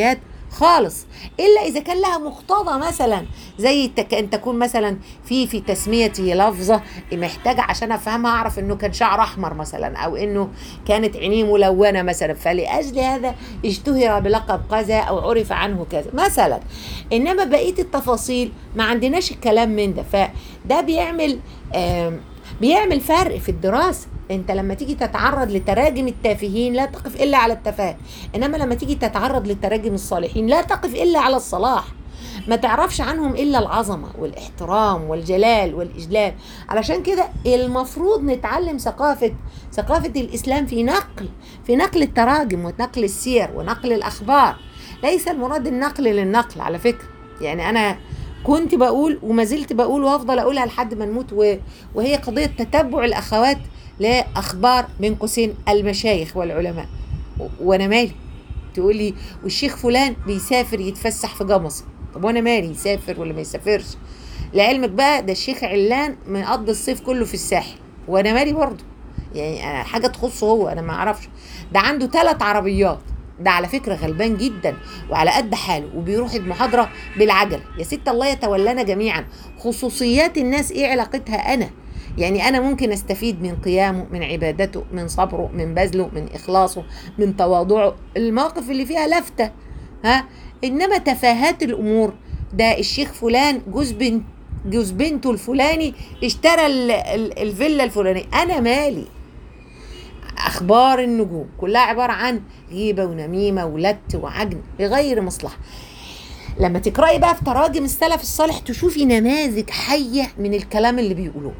خالص الا اذا كان لها مقتضى مثلا زي التك... ان تكون مثلا في في تسميتي لفظه محتاجه عشان افهمها اعرف انه كان شعر احمر مثلا او انه كانت عينيه ملونه مثلا فلاجل هذا اشتهر بلقب كذا او عرف عنه كذا مثلا انما بقيه التفاصيل ما عندناش الكلام من ده فده بيعمل آم، بيعمل فرق في الدراسه انت لما تيجي تتعرض لتراجم التافهين لا تقف الا على التفاهه انما لما تيجي تتعرض لتراجم الصالحين لا تقف الا على الصلاح ما تعرفش عنهم الا العظمه والاحترام والجلال والاجلال علشان كده المفروض نتعلم ثقافه ثقافه الاسلام في نقل في نقل التراجم ونقل السير ونقل الاخبار ليس المراد النقل للنقل على فكره يعني انا كنت بقول وما زلت بقول وهفضل اقولها لحد ما نموت و- وهي قضيه تتبع الاخوات لاخبار بين قوسين المشايخ والعلماء و- وانا مالي تقول لي والشيخ فلان بيسافر يتفسح في جمصة طب وانا مالي يسافر ولا ما يسافرش لعلمك بقى ده الشيخ علان مقضي الصيف كله في الساحل وانا مالي برضه يعني أنا حاجه تخصه هو انا ما اعرفش ده عنده ثلاث عربيات ده على فكره غلبان جدا وعلى قد حاله وبيروح المحاضره بالعجل يا ست الله يتولانا جميعا خصوصيات الناس ايه علاقتها انا يعني انا ممكن استفيد من قيامه من عبادته من صبره من بذله من اخلاصه من تواضعه المواقف اللي فيها لفته ها انما تفاهات الامور ده الشيخ فلان جوز بنت جوز بنته الفلاني اشترى ال- ال- الفيلا الفلانيه انا مالي اخبار النجوم كلها عباره عن غيبه ونميمه ولت وعجن بغير مصلحه لما تقراي بقى في تراجم السلف الصالح تشوفي نماذج حيه من الكلام اللي بيقولوه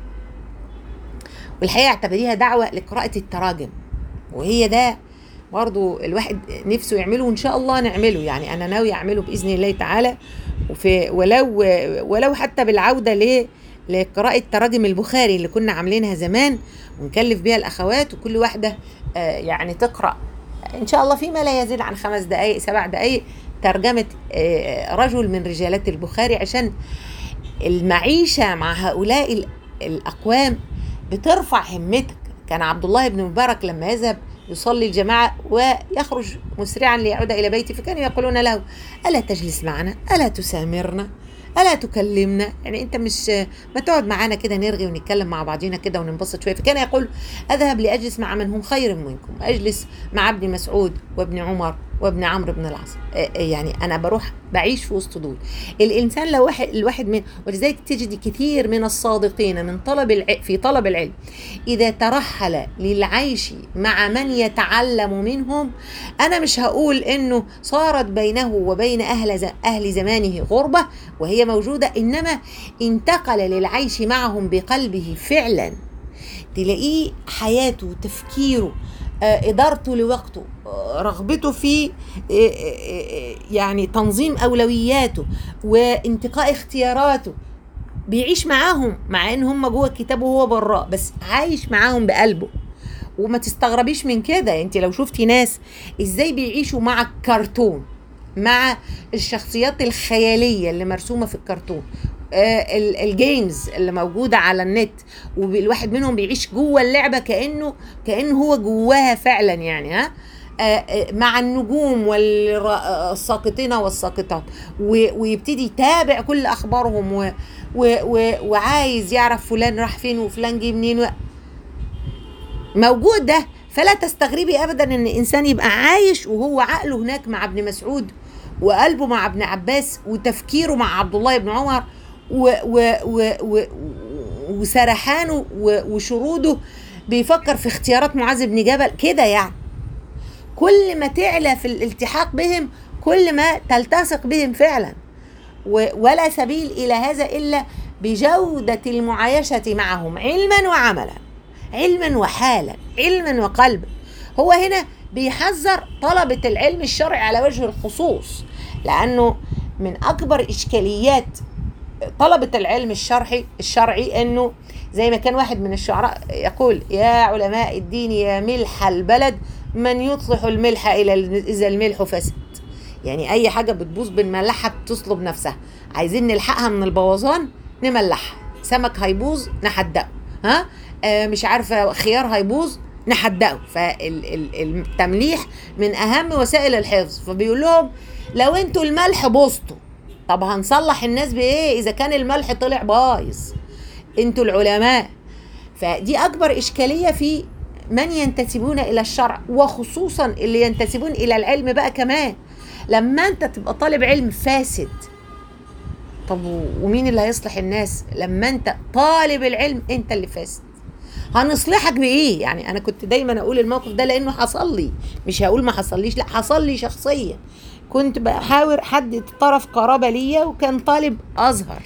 والحقيقه اعتبريها دعوه لقراءه التراجم وهي ده برضو الواحد نفسه يعمله وان شاء الله نعمله يعني انا ناوي اعمله باذن الله تعالى وفي ولو ولو حتى بالعوده ل لقراءة تراجم البخاري اللي كنا عاملينها زمان ونكلف بيها الأخوات وكل واحدة آه، يعني تقرأ إن شاء الله فيما لا يزيد عن خمس دقايق سبع دقايق ترجمة آه، رجل من رجالات البخاري عشان المعيشة مع هؤلاء ال- الأقوام بترفع همتك كان عبد الله بن مبارك لما يذهب يصلي الجماعة ويخرج مسرعا ليعود إلى بيته فكانوا يقولون له ألا تجلس معنا ألا تسامرنا ألا تكلمنا يعني أنت مش ما تقعد معانا كده نرغي ونتكلم مع بعضينا كده وننبسط شوية فكان يقول أذهب لأجلس مع من هم خير منكم أجلس مع ابن مسعود وابن عمر وابن عمرو بن العاص آه، آه، يعني أنا بروح بعيش في وسط دول الإنسان لو واحد الواحد من ولذلك تجد كثير من الصادقين من طلب الع... في طلب العلم إذا ترحل للعيش مع من يتعلم منهم أنا مش هقول إنه صارت بينه وبين أهل ز... أهل زمانه غربة وهي موجودة إنما انتقل للعيش معهم بقلبه فعلا تلاقيه حياته تفكيره آه، إدارته لوقته آه، رغبته في آه، آه، آه، يعني تنظيم أولوياته وانتقاء اختياراته بيعيش معاهم مع ان هم جوه الكتاب وهو براه بس عايش معاهم بقلبه وما تستغربيش من كده انت لو شفتي ناس ازاي بيعيشوا مع الكرتون مع الشخصيات الخياليه اللي مرسومه في الكرتون آه، ال- الجيمز اللي موجوده على النت والواحد منهم بيعيش جوه اللعبه كانه كانه هو جواها فعلا يعني ها آه، آه، مع النجوم والساقطين والساقطات و- ويبتدي يتابع كل اخبارهم و و و وعايز يعرف فلان راح فين وفلان جه منين و... موجود ده فلا تستغربي ابدا ان انسان يبقى عايش وهو عقله هناك مع ابن مسعود وقلبه مع ابن عباس وتفكيره مع عبد الله بن عمر و و و و وسرحانه و- وشروده بيفكر في اختيارات معاذ بن جبل كده يعني كل ما تعلى في الالتحاق بهم كل ما تلتصق بهم فعلا و- ولا سبيل الى هذا الا بجوده المعايشه معهم علما وعملا علما وحالا علما وقلبا هو هنا بيحذر طلبه العلم الشرعي على وجه الخصوص لانه من اكبر اشكاليات طلبة العلم الشرعي الشرعي انه زي ما كان واحد من الشعراء يقول يا علماء الدين يا ملح البلد من يصلح الملح الى اذا الملح فسد يعني اي حاجه بتبوظ بنملحها بتصلب نفسها عايزين نلحقها من البوظان نملحها سمك هيبوظ نحدقه ها آه مش عارفه خيار هيبوظ نحدقه فالتمليح من اهم وسائل الحفظ فبيقول لهم لو انتوا الملح بوظتوا طب هنصلح الناس بايه اذا كان الملح طلع بايظ انتوا العلماء فدي اكبر اشكاليه في من ينتسبون الى الشرع وخصوصا اللي ينتسبون الى العلم بقى كمان لما انت تبقى طالب علم فاسد طب و- ومين اللي هيصلح الناس لما انت طالب العلم انت اللي فاسد هنصلحك بايه يعني انا كنت دايما اقول الموقف ده لانه حصل لي مش هقول ما حصليش لا حصل لي شخصيا كنت بحاور حد طرف قرابه ليا وكان طالب ازهر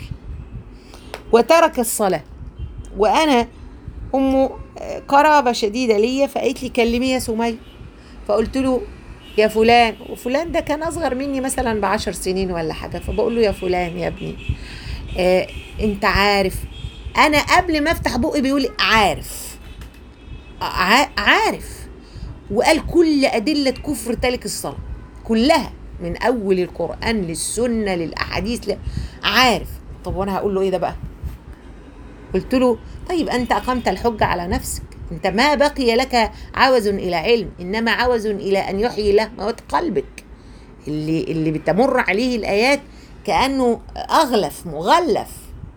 وترك الصلاه وانا امه آه، قرابه شديده ليا فقالت لي كلميه يا سميه فقلت له يا فلان وفلان ده كان اصغر مني مثلا بعشر سنين ولا حاجه فبقول له يا فلان يا ابني آه انت عارف انا قبل ما افتح بقي بيقول لي عارف ع- عارف وقال كل ادله كفر تارك الصلاه كلها من اول القران للسنه للاحاديث ل... عارف طب وانا هقول له ايه ده بقى قلت له طيب انت اقمت الحجه على نفسك انت ما بقي لك عوز الى علم انما عوز الى ان يحيي له موت قلبك اللي اللي بتمر عليه الايات كانه اغلف مغلف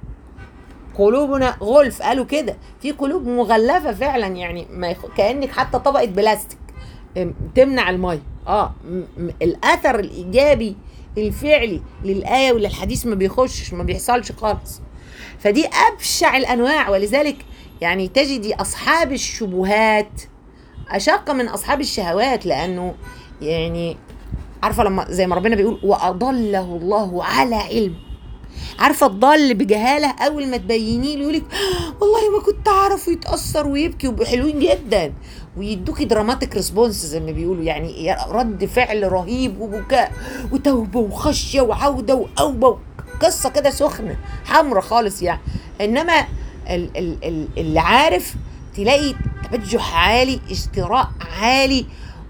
قلوبنا غلف قالوا كده في قلوب مغلفه فعلا يعني ما يخ... كانك حتى طبقه بلاستيك ام، تمنع الميه اه م- م- الاثر الايجابي الفعلي للايه وللحديث ما بيخشش ما بيحصلش خالص فدي ابشع الانواع ولذلك يعني تجدي اصحاب الشبهات اشق من اصحاب الشهوات لانه يعني عارفه لما زي ما ربنا بيقول واضله الله على علم عارفه الضال بجهاله اول ما تبينيه له يقولك والله ما كنت اعرف ويتاثر ويبكي ويبقوا حلوين جدا ويدوكي دراماتيك ريسبونس زي ما بيقولوا يعني رد فعل رهيب وبكاء وتوبه وخشيه وعوده واوبه قصه كده سخنه حمرة خالص يعني انما ال- ال- ال- اللي عارف تلاقي تبجح عالي اشتراء عالي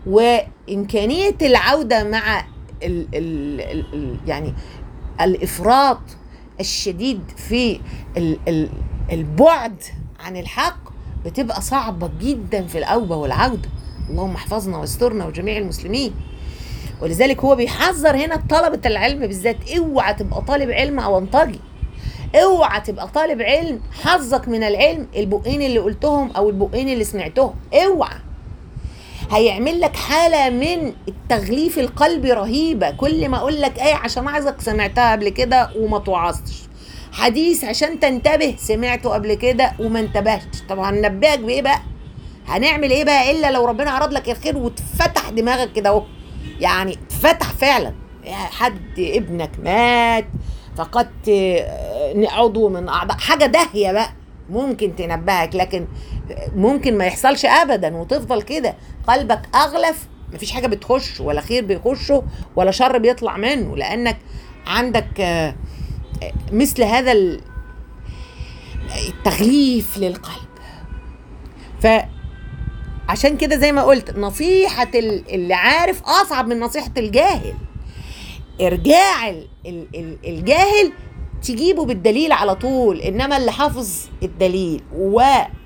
وامكانيه العوده مع ال ال ال ال يعني الافراط الشديد في ال ال البعد عن الحق بتبقى صعبه جدا في الاوبه والعوده اللهم احفظنا واسترنا وجميع المسلمين ولذلك هو بيحذر هنا طلبة العلم بالذات اوعى تبقى طالب علم او انطجي اوعى تبقى طالب علم حظك من العلم البقين اللي قلتهم او البقين اللي سمعتهم اوعى هيعمل لك حالة من التغليف القلبي رهيبة كل ما اقول لك ايه عشان اعظك سمعتها قبل كده وما توعظتش حديث عشان تنتبه سمعته قبل كده وما انتبهتش طب هننبهك بايه بقى هنعمل ايه بقى الا لو ربنا اراد لك الخير وتفتح دماغك كده اهو يعني اتفتح فعلا حد ابنك مات فقدت آه، عضو من اعضاء حاجه داهيه بقى ممكن تنبهك لكن ممكن ما يحصلش ابدا وتفضل كده قلبك اغلف مفيش حاجه بتخش ولا خير بيخشه ولا شر بيطلع منه لانك عندك آه، آه، مثل هذا ال- التغليف للقلب فعشان كده زي ما قلت نصيحة ال- اللي عارف أصعب من نصيحة الجاهل إرجاع ال- ال- ال- الجاهل تجيبه بالدليل على طول إنما اللي حافظ الدليل و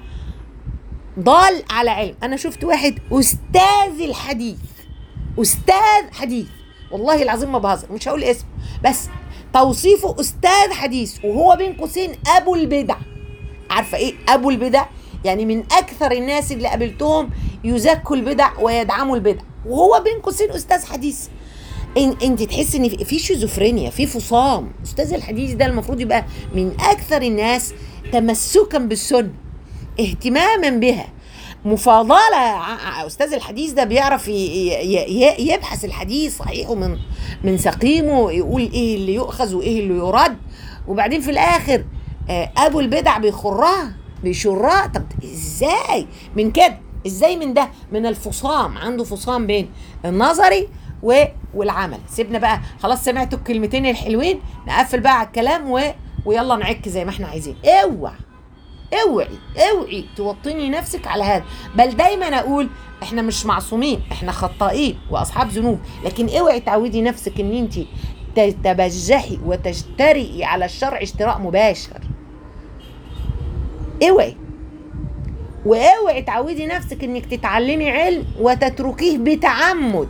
ضال على علم أنا شفت واحد أستاذ الحديث أستاذ حديث والله العظيم ما بهزر مش هقول اسمه بس توصيفه أستاذ حديث وهو بين قوسين أبو البدع عارفه ايه ابو البدع يعني من اكثر الناس اللي قابلتهم يزكوا البدع ويدعموا البدع وهو بين قوسين استاذ حديث إن انت تحس ان في- في شيزوفرينيا في فصام استاذ الحديث ده المفروض يبقى من اكثر الناس تمسكا بالسنه اهتماما بها مفاضله ع- ع- استاذ الحديث ده بيعرف ي- ي- ي- يبحث الحديث صحيحه من من سقيمه يقول ايه اللي يؤخذ وايه اللي يرد وبعدين في الاخر آه، ابو البدع بيخرها بيشرها طب ازاي من كده ازاي من ده من الفصام عنده فصام بين النظري و... والعمل سيبنا بقى خلاص سمعتوا الكلمتين الحلوين نقفل بقى على الكلام و... ويلا نعك زي ما احنا عايزين اوعى اوعي اوعي توطني نفسك على هذا بل دايما اقول احنا مش معصومين احنا خطائين واصحاب ذنوب لكن اوعي تعودي نفسك ان انت تتبجحي وتجترئي على الشرع اشتراء مباشر اوعي واوعي تعودي نفسك انك تتعلمي علم وتتركيه بتعمد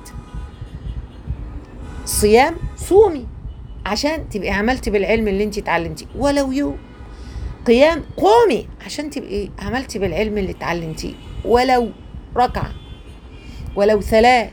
صيام صومي عشان تبقي عملتي بالعلم اللي انت اتعلمتيه ولو يوم قيام قومي عشان تبقي عملتي بالعلم اللي اتعلمتيه ولو ركعة ولو ثلاث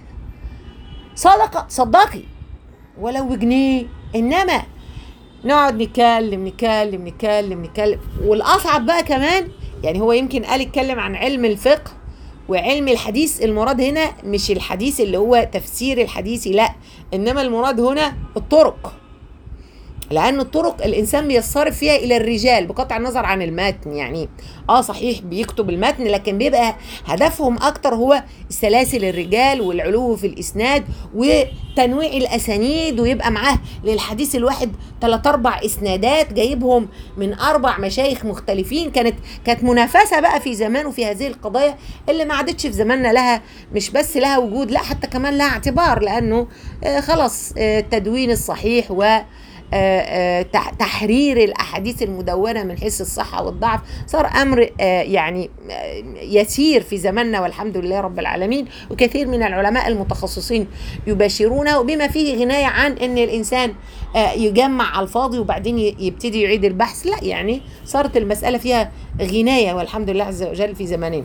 صدقة صدقي ولو بجنيه انما نقعد نتكلم نتكلم نتكلم نتكلم والاصعب بقى كمان يعني هو يمكن قال يتكلم عن علم الفقه وعلم الحديث المراد هنا مش الحديث اللي هو تفسير الحديثي لا انما المراد هنا الطرق لان الطرق الانسان بيصرف فيها الى الرجال بقطع النظر عن المتن يعني اه صحيح بيكتب المتن لكن بيبقى هدفهم اكتر هو سلاسل الرجال والعلو في الاسناد وتنويع الاسانيد ويبقى معاه للحديث الواحد ثلاث اربع اسنادات جايبهم من اربع مشايخ مختلفين كانت كانت منافسه بقى في زمانه في هذه القضايا اللي ما عادتش في زماننا لها مش بس لها وجود لا حتى كمان لها اعتبار لانه آه خلاص آه التدوين الصحيح و تحرير الاحاديث المدونه من حيث الصحه والضعف صار امر يعني يسير في زماننا والحمد لله رب العالمين وكثير من العلماء المتخصصين يباشرونه وبما فيه غنايه عن ان الانسان يجمع على الفاضي وبعدين يبتدي يعيد البحث لا يعني صارت المساله فيها غنايه والحمد لله عز وجل في زماننا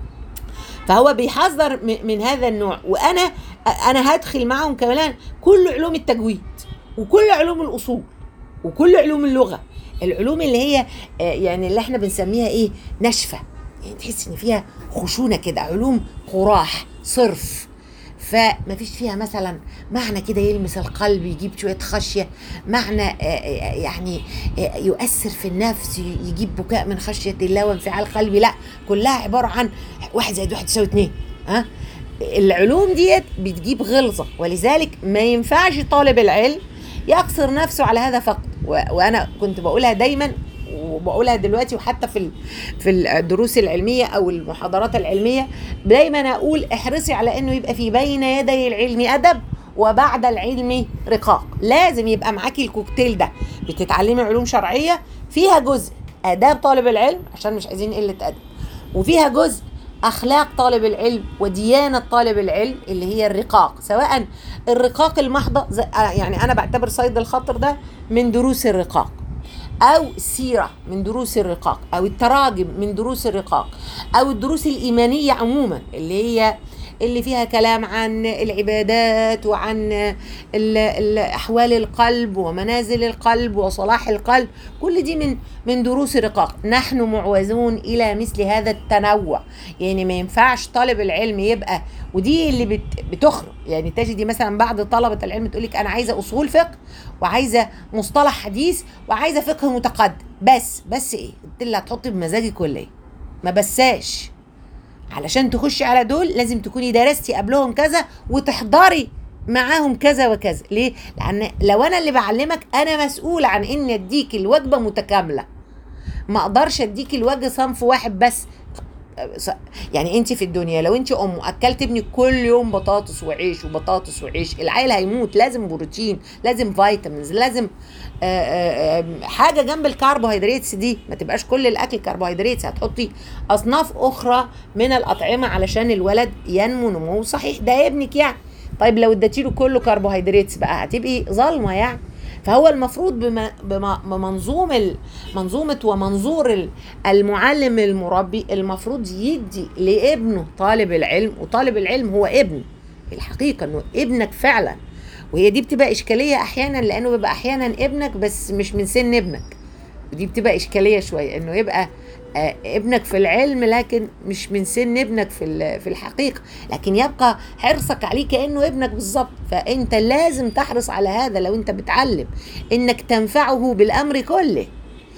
فهو بيحذر من هذا النوع وانا انا هدخل معهم كمان كل علوم التجويد وكل علوم الاصول وكل علوم اللغه العلوم اللي هي يعني اللي احنا بنسميها ايه ناشفه يعني تحس ان فيها خشونه كده علوم قراح صرف فما فيش فيها مثلا معنى كده يلمس القلب يجيب شويه خشيه معنى يعني يؤثر في النفس يجيب بكاء من خشيه الله وانفعال قلبي لا كلها عباره عن واحد زائد واحد يساوي اتنين ها العلوم ديت بتجيب غلظه ولذلك ما ينفعش طالب العلم يقصر نفسه على هذا فقط وانا كنت بقولها دايما وبقولها دلوقتي وحتى في في الدروس العلميه او المحاضرات العلميه دايما اقول احرصي على انه يبقى في بين يدي العلم ادب وبعد العلم رقاق لازم يبقى معاكي الكوكتيل ده بتتعلمي علوم شرعيه فيها جزء اداب طالب العلم عشان مش عايزين قله ادب وفيها جزء اخلاق طالب العلم وديانه طالب العلم اللي هي الرقاق سواء الرقاق المحضه يعني انا بعتبر صيد الخطر ده من دروس الرقاق او السيره من دروس الرقاق او التراجم من دروس الرقاق او الدروس الايمانيه عموما اللي هي اللي فيها كلام عن العبادات وعن ال ال احوال القلب ومنازل القلب وصلاح القلب كل دي من من دروس الرقاق نحن معوزون الى مثل هذا التنوع يعني ما ينفعش طالب العلم يبقى ودي اللي بت بتخرج يعني تجدي مثلا بعض طلبه العلم تقول لك انا عايزه اصول فقه وعايزه مصطلح حديث وعايزه فقه متقدم بس بس ايه قلت لها هتحطي بمزاجك ولا ايه ما بساش علشان تخشي على دول لازم تكوني درستي قبلهم كذا وتحضري معاهم كذا وكذا ليه لان لو انا اللي بعلمك انا مسؤول عن ان اديك الوجبه متكامله ما اقدرش اديك الوجه صنف واحد بس يعني انت في الدنيا لو انت ام اكلت ابنك كل يوم بطاطس وعيش وبطاطس وعيش العيل هيموت لازم بروتين لازم فيتامينز لازم آآ آآ حاجه جنب الكربوهيدراتس دي ما تبقاش كل الاكل كربوهيدراتس هتحطي اصناف اخرى من الاطعمه علشان الولد ينمو نمو صحيح ده ابنك يعني طيب لو اديتيله كله كربوهيدراتس بقى هتبقي ظالمه يعني فهو المفروض بمنظوم منظومة ومنظور المعلم المربي المفروض يدي لابنه طالب العلم وطالب العلم هو ابن الحقيقة انه ابنك فعلا وهي دي بتبقى اشكالية احيانا لانه بيبقى احيانا ابنك بس مش من سن ابنك ودي بتبقى اشكالية شوية انه يبقى ابنك في العلم لكن مش من سن ابنك في في الحقيقه لكن يبقى حرصك عليه كانه ابنك بالظبط فانت لازم تحرص على هذا لو انت بتعلم انك تنفعه بالامر كله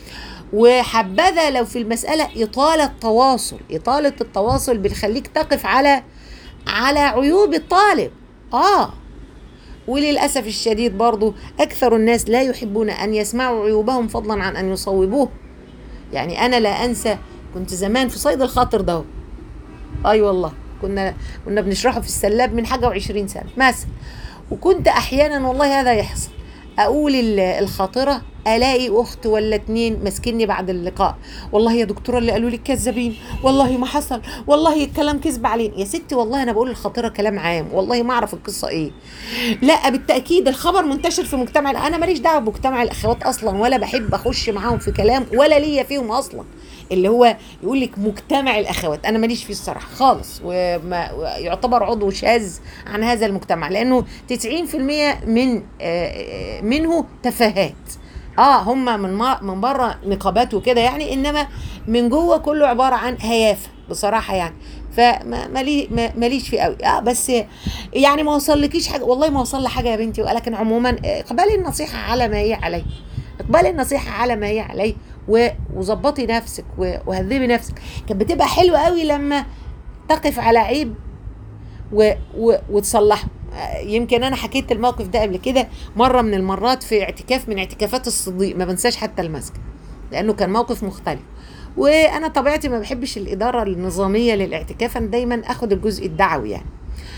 وحبذا لو في المساله اطاله تواصل اطاله التواصل بتخليك تقف على على عيوب الطالب اه وللاسف الشديد برضو اكثر الناس لا يحبون ان يسمعوا عيوبهم فضلا عن ان يصوبوه يعني انا لا انسى كنت زمان في صيد الخاطر ده اي أيوة والله كنا كنا بنشرحه في السلاب من حاجه وعشرين سنه مثلا وكنت احيانا والله هذا يحصل اقول الخاطره الاقي اخت ولا اتنين ماسكيني بعد اللقاء والله يا دكتوره اللي قالوا لي كذابين والله ما حصل والله الكلام كذب علينا يا ستي والله انا بقول للخطيره كلام عام والله ما اعرف القصه ايه لا بالتاكيد الخبر منتشر في مجتمع انا ماليش دعوه بمجتمع الاخوات اصلا ولا بحب اخش معاهم في كلام ولا ليا فيهم اصلا اللي هو يقول لك مجتمع الاخوات انا ماليش فيه الصراحه خالص وما يعتبر عضو شاذ عن هذا المجتمع لانه 90% من آه، منه تفاهات اه هم من ما من بره نقابات وكده يعني انما من جوه كله عباره عن هيافه بصراحه يعني فما مالي ما- ماليش فيه قوي اه بس يعني ما وصلكيش حاجه والله ما وصل لي حاجه يا بنتي ولكن عموما آه، اقبلي النصيحه على ما هي عليه اقبلي النصيحه على ما هي عليه و- وظبطي نفسك و- وهذبي نفسك كانت بتبقى حلوه قوي لما تقف على عيب و... و... وتصلحه آه، يمكن انا حكيت الموقف ده قبل كده مره من المرات في اعتكاف من اعتكافات الصديق ما بنساش حتى المسجد لانه كان موقف مختلف وانا طبيعتي ما بحبش الاداره النظاميه للاعتكاف انا دايما اخد الجزء الدعوي يعني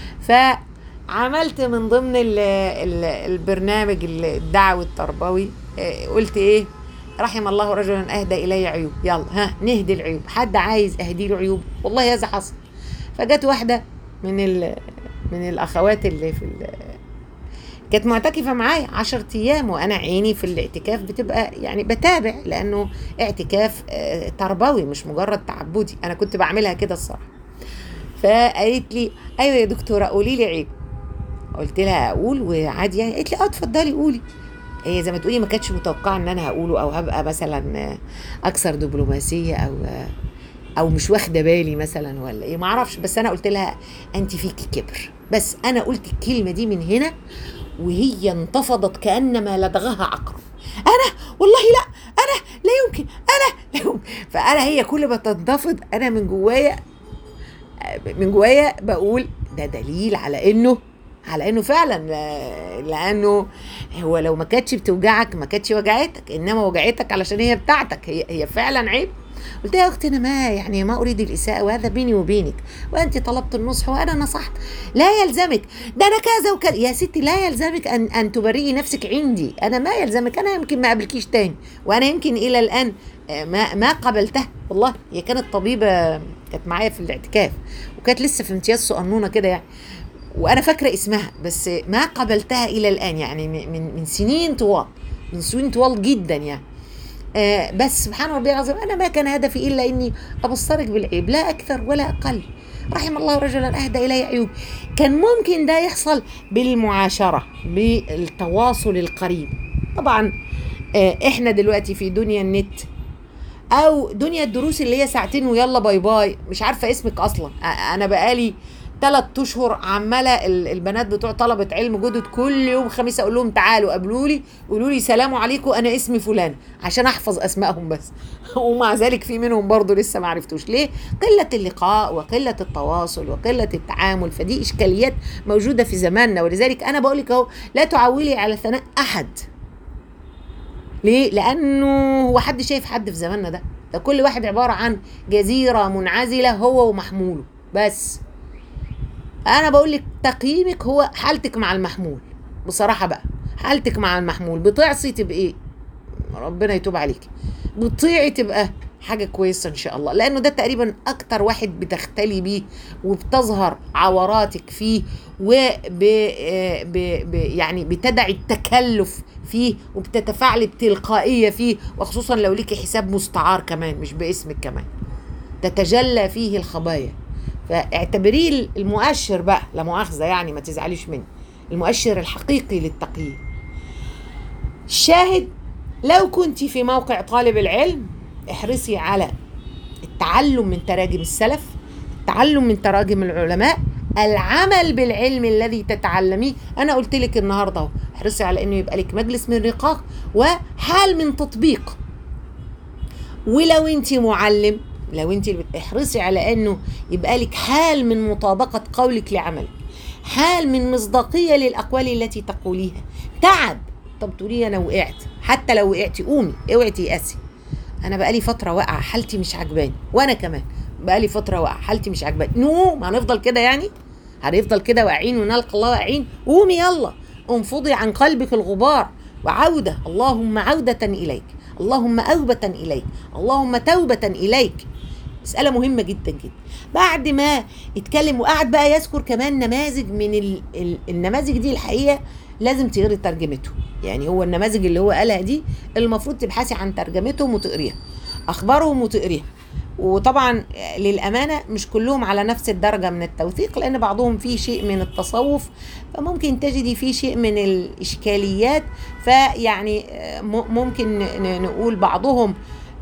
فعملت من ضمن ال ال البرنامج الدعوي التربوي آه، قلت ايه رحم الله رجلا اهدى الي عيوب يلا ها نهدي العيوب حد عايز اهدي له عيوب والله هذا حصل فجت واحده من ال من الاخوات اللي في ال كانت معتكفة معايا عشرة أيام وأنا عيني في الاعتكاف بتبقى يعني بتابع لأنه اعتكاف آه، تربوي مش مجرد تعبدي أنا كنت بعملها كده الصراحة فقالت لي أيوة يا دكتورة قولي لي عيب قلت لها أقول وعادي يعني قالت لي أه اتفضلي قولي هي زي ما تقولي ما كانتش متوقعة إن أنا هقوله أو هبقى مثلا آه، أكثر دبلوماسية أو آه، او مش واخده بالي مثلا ولا ايه ما اعرفش بس انا قلت لها انت فيكي كبر بس انا قلت الكلمه دي من هنا وهي انتفضت كانما لدغها عقرب انا والله لا انا لا يمكن انا لا يمكن فانا هي كل ما تنتفض انا من جوايا من جوايا بقول ده دليل على انه على انه فعلا لا- لانه هو لو ما كانتش بتوجعك ما كانتش وجعتك انما وجعتك علشان هي بتاعتك هي هي فعلا عيب قلت لها يا اختي انا ما يعني ما اريد الاساءه وهذا بيني وبينك وانت طلبت النصح وانا نصحت لا يلزمك ده انا كذا وكذا يا ستي لا يلزمك ان ان تبرئي نفسك عندي انا ما يلزمك انا يمكن ما اقابلكيش تاني وانا يمكن الى الان آه، ما ما قبلتها والله هي كانت طبيبه كانت معايا في الاعتكاف وكانت لسه في امتياز صقنونه كده يعني وانا فاكره اسمها بس ما قبلتها الى الان يعني من من- من سنين طوال من سنين طوال جدا يعني آه بس سبحان ربي العظيم انا ما كان هدفي الا اني ابصرك بالعيب لا اكثر ولا اقل رحم الله رجلا اهدى الي عيوب كان ممكن ده يحصل بالمعاشره بالتواصل القريب طبعا آه احنا دلوقتي في دنيا النت او دنيا الدروس اللي هي ساعتين ويلا باي باي مش عارفه اسمك اصلا أ- انا بقالي ثلاث اشهر عماله ال- البنات بتوع طلبه علم جدد كل يوم خميس اقول لهم تعالوا قابلوا لي قولوا لي سلام عليكم انا اسمي فلان عشان احفظ اسمائهم بس ومع ذلك في منهم برضو لسه ما عرفتوش ليه قله اللقاء وقله التواصل وقله التعامل فدي اشكاليات موجوده في زماننا ولذلك انا بقول لك اهو لا تعولي على ثناء احد ليه؟ لأنه هو حد شايف حد في زماننا ده ده كل واحد عبارة عن جزيرة منعزلة هو ومحموله بس أنا بقول لك تقييمك هو حالتك مع المحمول بصراحة بقى حالتك مع المحمول بتعصي تبقى إيه؟ ربنا يتوب عليك بتطيعي تبقى حاجة كويسة إن شاء الله لأنه ده تقريبا أكتر واحد بتختلي بيه وبتظهر عوراتك فيه وب ب... ب... يعني بتدعي التكلف فيه وبتتفاعلي بتلقائية فيه وخصوصا لو ليكي حساب مستعار كمان مش باسمك كمان تتجلى فيه الخبايا فاعتبريه المؤشر بقى لا مؤاخذة يعني ما تزعليش مني المؤشر الحقيقي للتقييم الشاهد لو كنت في موقع طالب العلم احرصي على التعلم من تراجم السلف التعلم من تراجم العلماء العمل بالعلم الذي تتعلميه انا قلت لك النهارده اهو احرصي على انه يبقى لك مجلس من رقاق وحال من تطبيق ولو انت معلم لو انت احرصي على انه يبقى لك حال من مطابقه قولك لعملك حال من مصداقيه للاقوال التي تقوليها تعب طب تقولي انا وقعت حتى لو وقعتي قومي اوعي تيأسي انا بقالي فتره واقعه حالتي مش عجباني وانا كمان بقالي فتره واقعه حالتي مش عجباني نقوم هنفضل كده يعني هنفضل كده واقعين ونلقى الله واقعين قومي يلا انفضي عن قلبك الغبار وعودة اللهم عودة إليك اللهم أوبة إليك اللهم توبة إليك مسألة مهمة جدا جدا بعد ما يتكلم وقعد بقى يذكر كمان نماذج من ال... ال... النماذج دي الحقيقة لازم تقري ترجمته يعني هو النماذج اللي هو قالها دي المفروض تبحثي عن ترجمتهم وتقريها أخبارهم وتقريها وطبعا للأمانة مش كلهم على نفس الدرجة من التوثيق لأن بعضهم فيه شيء من التصوف فممكن تجدي فيه شيء من الإشكاليات فيعني ممكن نقول بعضهم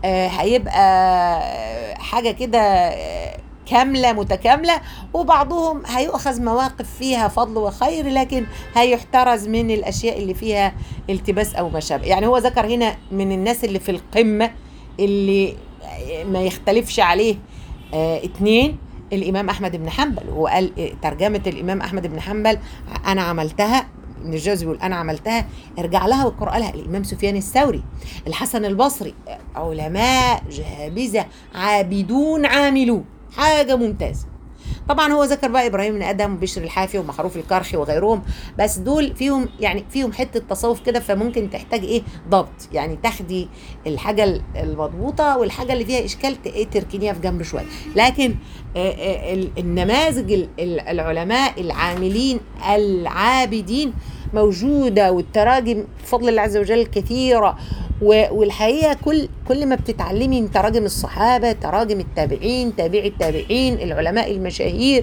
هيبقى حاجة كده كاملة متكاملة وبعضهم هيؤخذ مواقف فيها فضل وخير لكن هيحترز من الأشياء اللي فيها التباس أو ما شابه يعني هو ذكر هنا من الناس اللي في القمة اللي ما يختلفش عليه آه اتنين الامام احمد بن حنبل هو قال ترجمه الامام احمد بن حنبل انا عملتها ابن الجوزي بيقول انا عملتها ارجع لها واقرا لها الامام سفيان الثوري الحسن البصري علماء جهابذه عابدون عاملون حاجه ممتازه طبعا هو ذكر بقى ابراهيم بن ادم وبشر الحافي ومحروف الكرخي وغيرهم بس دول فيهم يعني فيهم حته تصوف كده فممكن تحتاج ايه ضبط يعني تاخدي الحاجه المضبوطه والحاجه اللي فيها اشكال ايه تركنيها في جنب شويه لكن النماذج العلماء العاملين العابدين موجوده والتراجم بفضل الله عز وجل كثيره والحقيقه كل كل ما بتتعلمي من تراجم الصحابه تراجم التابعين تابعي التابعين العلماء المشاهير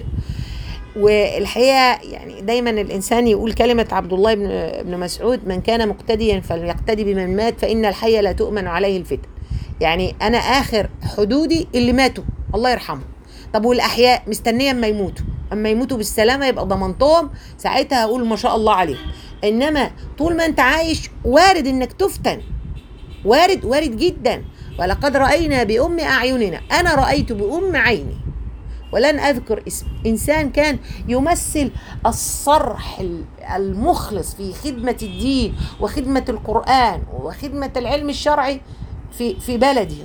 والحقيقه يعني دايما الانسان يقول كلمه عبد الله بن بن مسعود من كان مقتديا فليقتدي بمن مات فان الحي لا تؤمن عليه الفتن يعني انا اخر حدودي اللي ماتوا الله يرحمهم طب والاحياء مستنيه اما يموتوا اما يموتوا بالسلامه يبقى ضمنتهم ساعتها هقول ما شاء الله عليهم انما طول ما انت عايش وارد انك تفتن وارد وارد جدا ولقد رأينا بأم أعيننا أنا رأيت بأم عيني ولن أذكر اسم إنسان كان يمثل الصرح المخلص في خدمة الدين وخدمة القرآن وخدمة العلم الشرعي في في بلدي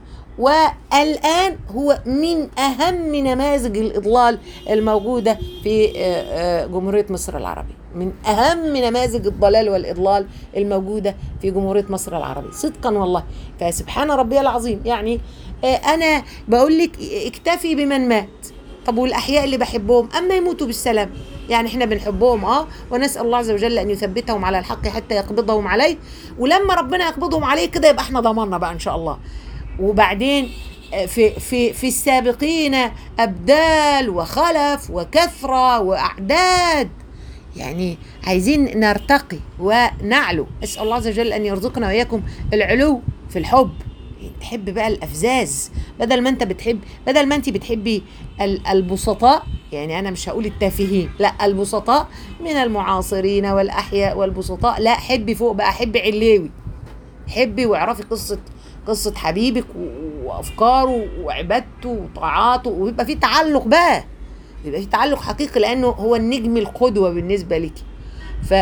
والآن هو من أهم نماذج الإضلال الموجودة في جمهورية مصر العربية من أهم نماذج الضلال والإضلال الموجودة في جمهورية مصر العربية صدقا والله فسبحان ربي العظيم يعني أنا بقول لك اكتفي بمن مات طب والأحياء اللي بحبهم أما يموتوا بالسلام يعني احنا بنحبهم اه ونسال الله عز وجل ان يثبتهم على الحق حتى يقبضهم عليه ولما ربنا يقبضهم عليه كده يبقى احنا ضمننا بقى ان شاء الله وبعدين في في في السابقين ابدال وخلف وكثره واعداد يعني عايزين نرتقي ونعلو اسال الله عز وجل ان يرزقنا واياكم العلو في الحب تحب بقى الافزاز بدل ما انت بتحب بدل ما انت بتحبي البسطاء يعني انا مش هقول التافهين لا البسطاء من المعاصرين والاحياء والبسطاء لا حبي فوق بقى حبي عليوي حبي واعرفي قصه قصة حبيبك وأفكاره وعبادته وطاعاته ويبقى في تعلق بقى يبقى في تعلق حقيقي لأنه هو النجم القدوة بالنسبة لك ف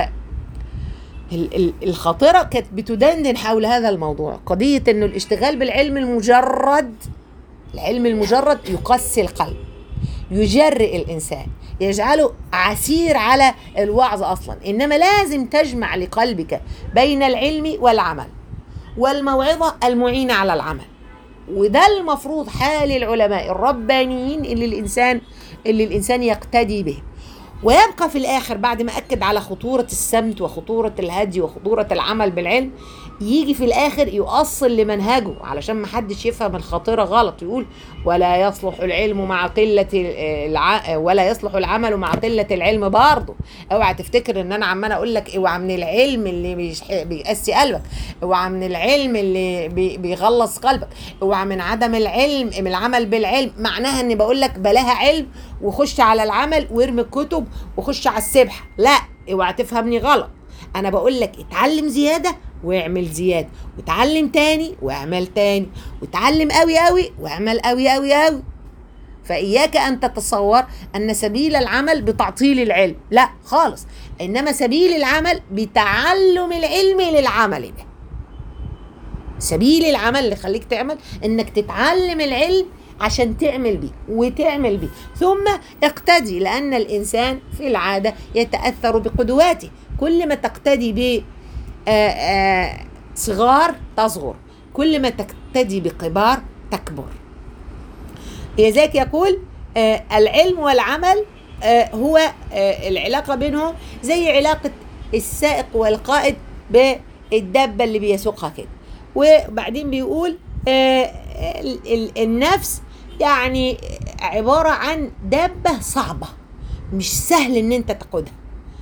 الخاطرة كانت بتدندن حول هذا الموضوع قضية أنه الاشتغال بالعلم المجرد العلم المجرد يقسي القلب يجرئ الإنسان يجعله عسير على الوعظ أصلا إنما لازم تجمع لقلبك بين العلم والعمل والموعظة المعينة على العمل وده المفروض حال العلماء الربانيين اللي الإنسان اللي الإنسان يقتدي به ويبقى في الآخر بعد ما أكد على خطورة السمت وخطورة الهدي وخطورة العمل بالعلم يجي في الآخر يؤصل لمنهجه علشان ما حدش يفهم الخاطرة غلط يقول ولا يصلح العلم مع قلة الع... ولا يصلح العمل مع قلة العلم برضه اوعى تفتكر ان انا عمال اقول لك اوعى من العلم اللي بيشح... بيقسي قلبك اوعى من العلم اللي بي... بيغلص قلبك اوعى من عدم العلم من العمل بالعلم معناها اني بقول لك بلاها علم وخش على العمل وارمي الكتب وخش على السبحه لا اوعى تفهمني غلط انا بقول لك اتعلم زياده واعمل زياده وتعلم تاني واعمل تاني وتعلم قوي قوي واعمل قوي قوي قوي فإياك أن تتصور أن سبيل العمل بتعطيل العلم لا خالص إنما سبيل العمل بتعلم العلم للعمل به سبيل العمل اللي خليك تعمل انك تتعلم العلم عشان تعمل بيه وتعمل بيه ثم اقتدي لأن الإنسان في العادة يتأثر بقدواته كل ما تقتدي آه، آه، صغار تصغر كل ما تقتدي بكبار تكبر لذلك يقول آه، العلم والعمل آه، هو آه، العلاقة بينهم زي علاقة السائق والقائد بالدابة اللي بيسوقها كده وبعدين بيقول آه، ال- ال- النفس يعني عبارة عن دابة صعبة مش سهل ان انت تقودها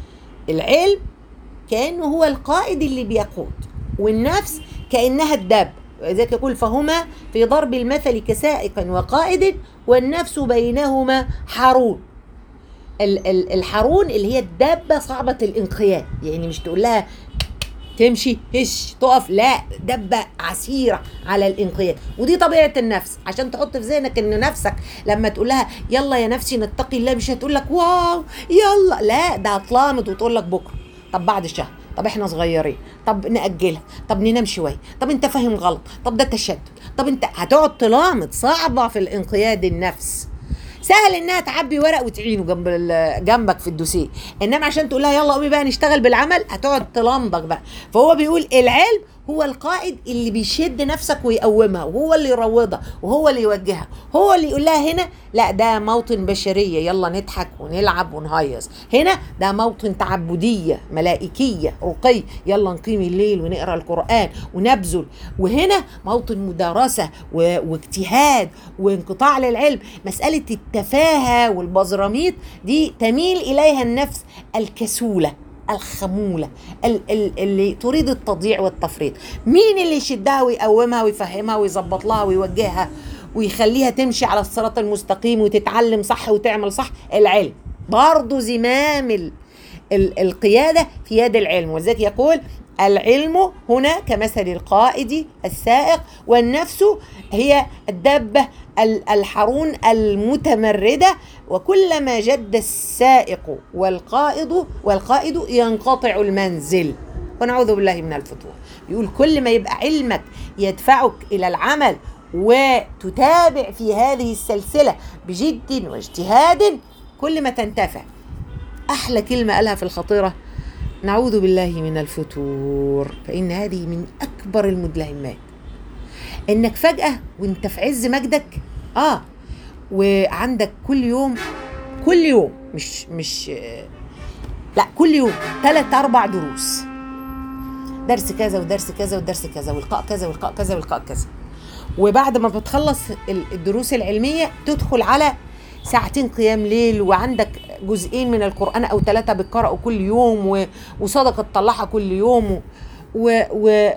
العلم كأنه هو القائد اللي بيقود والنفس كأنها الدابة ذلك يقول فهما في ضرب المثل كسائق وقائد والنفس بينهما حارون ال- ال- الحارون اللي هي الدابة صعبة الانقياد يعني مش تقول لها تمشي هش تقف لا دبة عسيرة على الانقياد ودي طبيعة النفس عشان تحط في ذهنك ان نفسك لما تقول لها يلا يا نفسي نتقي الله مش هتقول لك واو يلا لا ده هتلامط وتقول لك بكرة طب بعد شهر طب احنا صغيرين طب نأجلها طب ننام شوية طب انت فاهم غلط طب ده تشدد طب انت هتقعد تلامط صعبة في الانقياد النفس سهل انها تعبي ورق وتعينه جنب ال- جنبك في الدوسيه انما عشان تقول لها يلا قومي بقى نشتغل بالعمل هتقعد تلمضك بقى فهو بيقول العلم هو القائد اللي بيشد نفسك ويقومها وهو اللي يروضها وهو اللي يوجهها هو اللي يقول لها هنا لا ده موطن بشريه يلا نضحك ونلعب ونهيص هنا ده موطن تعبديه ملائكيه رقي يلا نقيم الليل ونقرا القران ونبذل وهنا موطن مدارسه و- واجتهاد وانقطاع للعلم مساله التفاهه والبزراميط دي تميل اليها النفس الكسوله الخمولة ال- ال- اللي تريد التضييع والتفريط مين اللي يشدها ويقومها ويفهمها ويظبط لها ويوجهها ويخليها تمشي على الصراط المستقيم وتتعلم صح وتعمل صح العلم برضه زمام ال- ال- القيادة في يد العلم ولذلك يقول العلم هنا كمثل القائد السائق والنفس هي الدابة ال- الحرون المتمردة وكلما جد السائق والقائد والقائد ينقطع المنزل ونعوذ بالله من الفتور يقول كل ما يبقى علمك يدفعك إلى العمل وتتابع في هذه السلسلة بجد واجتهاد كل ما تنتفع أحلى كلمة قالها في الخطيرة نعوذ بالله من الفتور فإن هذه من أكبر المدلهمات إنك فجأة وإنت في عز مجدك آه وعندك كل يوم كل يوم مش مش آه، لا كل يوم ثلاث أربع دروس درس كذا ودرس كذا ودرس كذا ولقاء كذا ولقاء كذا ولقاء كذا وبعد ما بتخلص ال- الدروس العلمية تدخل على ساعتين قيام ليل وعندك جزئين من القرآن أو ثلاثة بتقرأوا كل يوم و- وصدقة تطلعها كل يوم و, و, و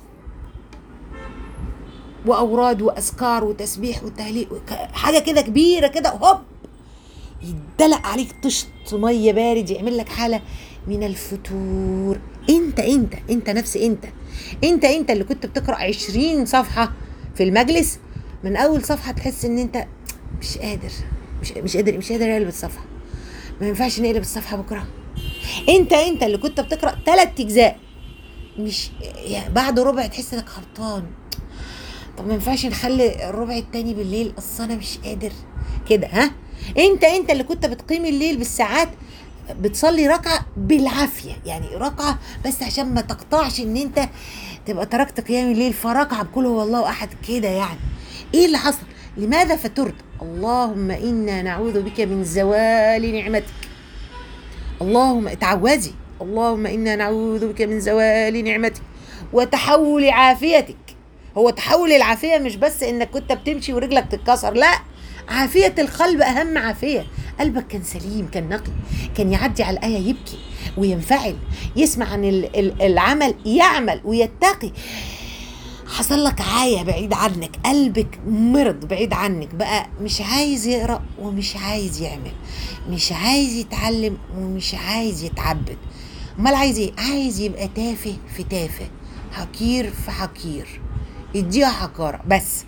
وأوراد وأذكار وتسبيح وتهليل وك- حاجة كده كبيرة كده هوب يدلق عليك طشت ميه بارد يعمل لك حاله من الفتور انت انت انت نفس انت انت انت اللي كنت بتقرا عشرين صفحه في المجلس من اول صفحه تحس ان انت مش قادر مش مش قادر مش قادر اقلب الصفحه ما ينفعش نقلب الصفحه بكره انت انت اللي كنت بتقرا ثلاث اجزاء مش يعني بعد ربع تحس انك هبطان طب ما ينفعش نخلي الربع التاني بالليل اصل انا مش قادر كده ها انت انت اللي كنت بتقيم الليل بالساعات بتصلي ركعه بالعافيه يعني ركعه بس عشان ما تقطعش ان انت تبقى تركت قيام الليل فركعه بكل هو الله احد كده يعني ايه اللي حصل لماذا فترت اللهم انا نعوذ بك من زوال نعمتك اللهم تعوذي اللهم انا نعوذ بك من زوال نعمتك وتحول عافيتك هو تحول العافيه مش بس انك كنت بتمشي ورجلك تتكسر لا عافيه القلب اهم عافيه قلبك كان سليم كان نقي كان يعدي على الايه يبكي وينفعل يسمع عن ال- ال- العمل يعمل ويتقي حصل لك عاية بعيد عنك قلبك مرض بعيد عنك بقى مش عايز يقرأ ومش عايز يعمل مش عايز يتعلم ومش عايز يتعبد امال عايز ايه عايز يبقى تافه في تافه حقير في حقير يديها حقارة بس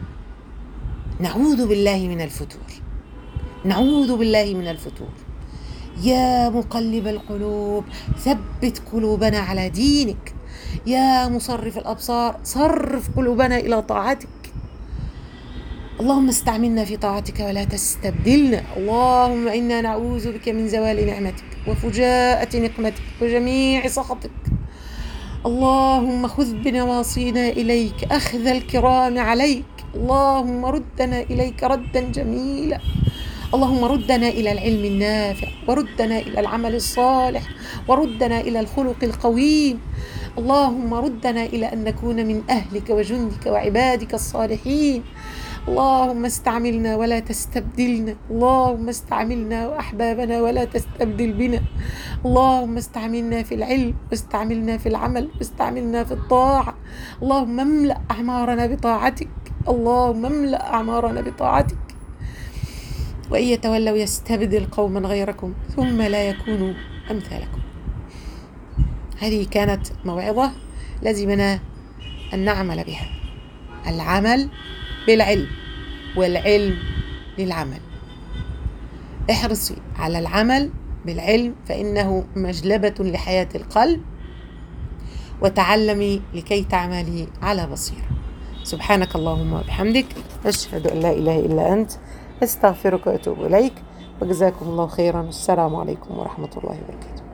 نعوذ بالله من الفتور نعوذ بالله من الفتور يا مقلب القلوب ثبت قلوبنا على دينك يا مصرف الابصار صرف قلوبنا الى طاعتك اللهم استعملنا في طاعتك ولا تستبدلنا اللهم انا نعوذ بك من زوال نعمتك وفجاءة نقمتك وجميع سخطك اللهم خذ بنواصينا إليك أخذ الكرام عليك اللهم ردنا إليك ردا جميلا اللهم ردنا إلى العلم النافع وردنا إلى العمل الصالح وردنا إلى الخلق القويم اللهم ردنا إلى أن نكون من أهلك وجندك وعبادك الصالحين اللهم استعملنا ولا تستبدلنا اللهم استعملنا وأحبابنا ولا تستبدل بنا اللهم استعملنا في العلم واستعملنا في العمل واستعملنا في الطاعة اللهم املأ أعمارنا بطاعتك اللهم املأ أعمارنا بطاعتك وإن يتولوا يستبدل قوما غيركم ثم لا يكونوا أمثالكم هذه كانت موعظة لزمنا أن نعمل بها العمل بالعلم والعلم للعمل احرصي على العمل بالعلم فإنه مجلبة لحياة القلب وتعلمي لكي تعملي على بصيرة سبحانك اللهم وبحمدك أشهد أن لا إله إلا أنت أستغفرك وأتوب إليك وجزاكم الله خيرا السلام عليكم ورحمة الله وبركاته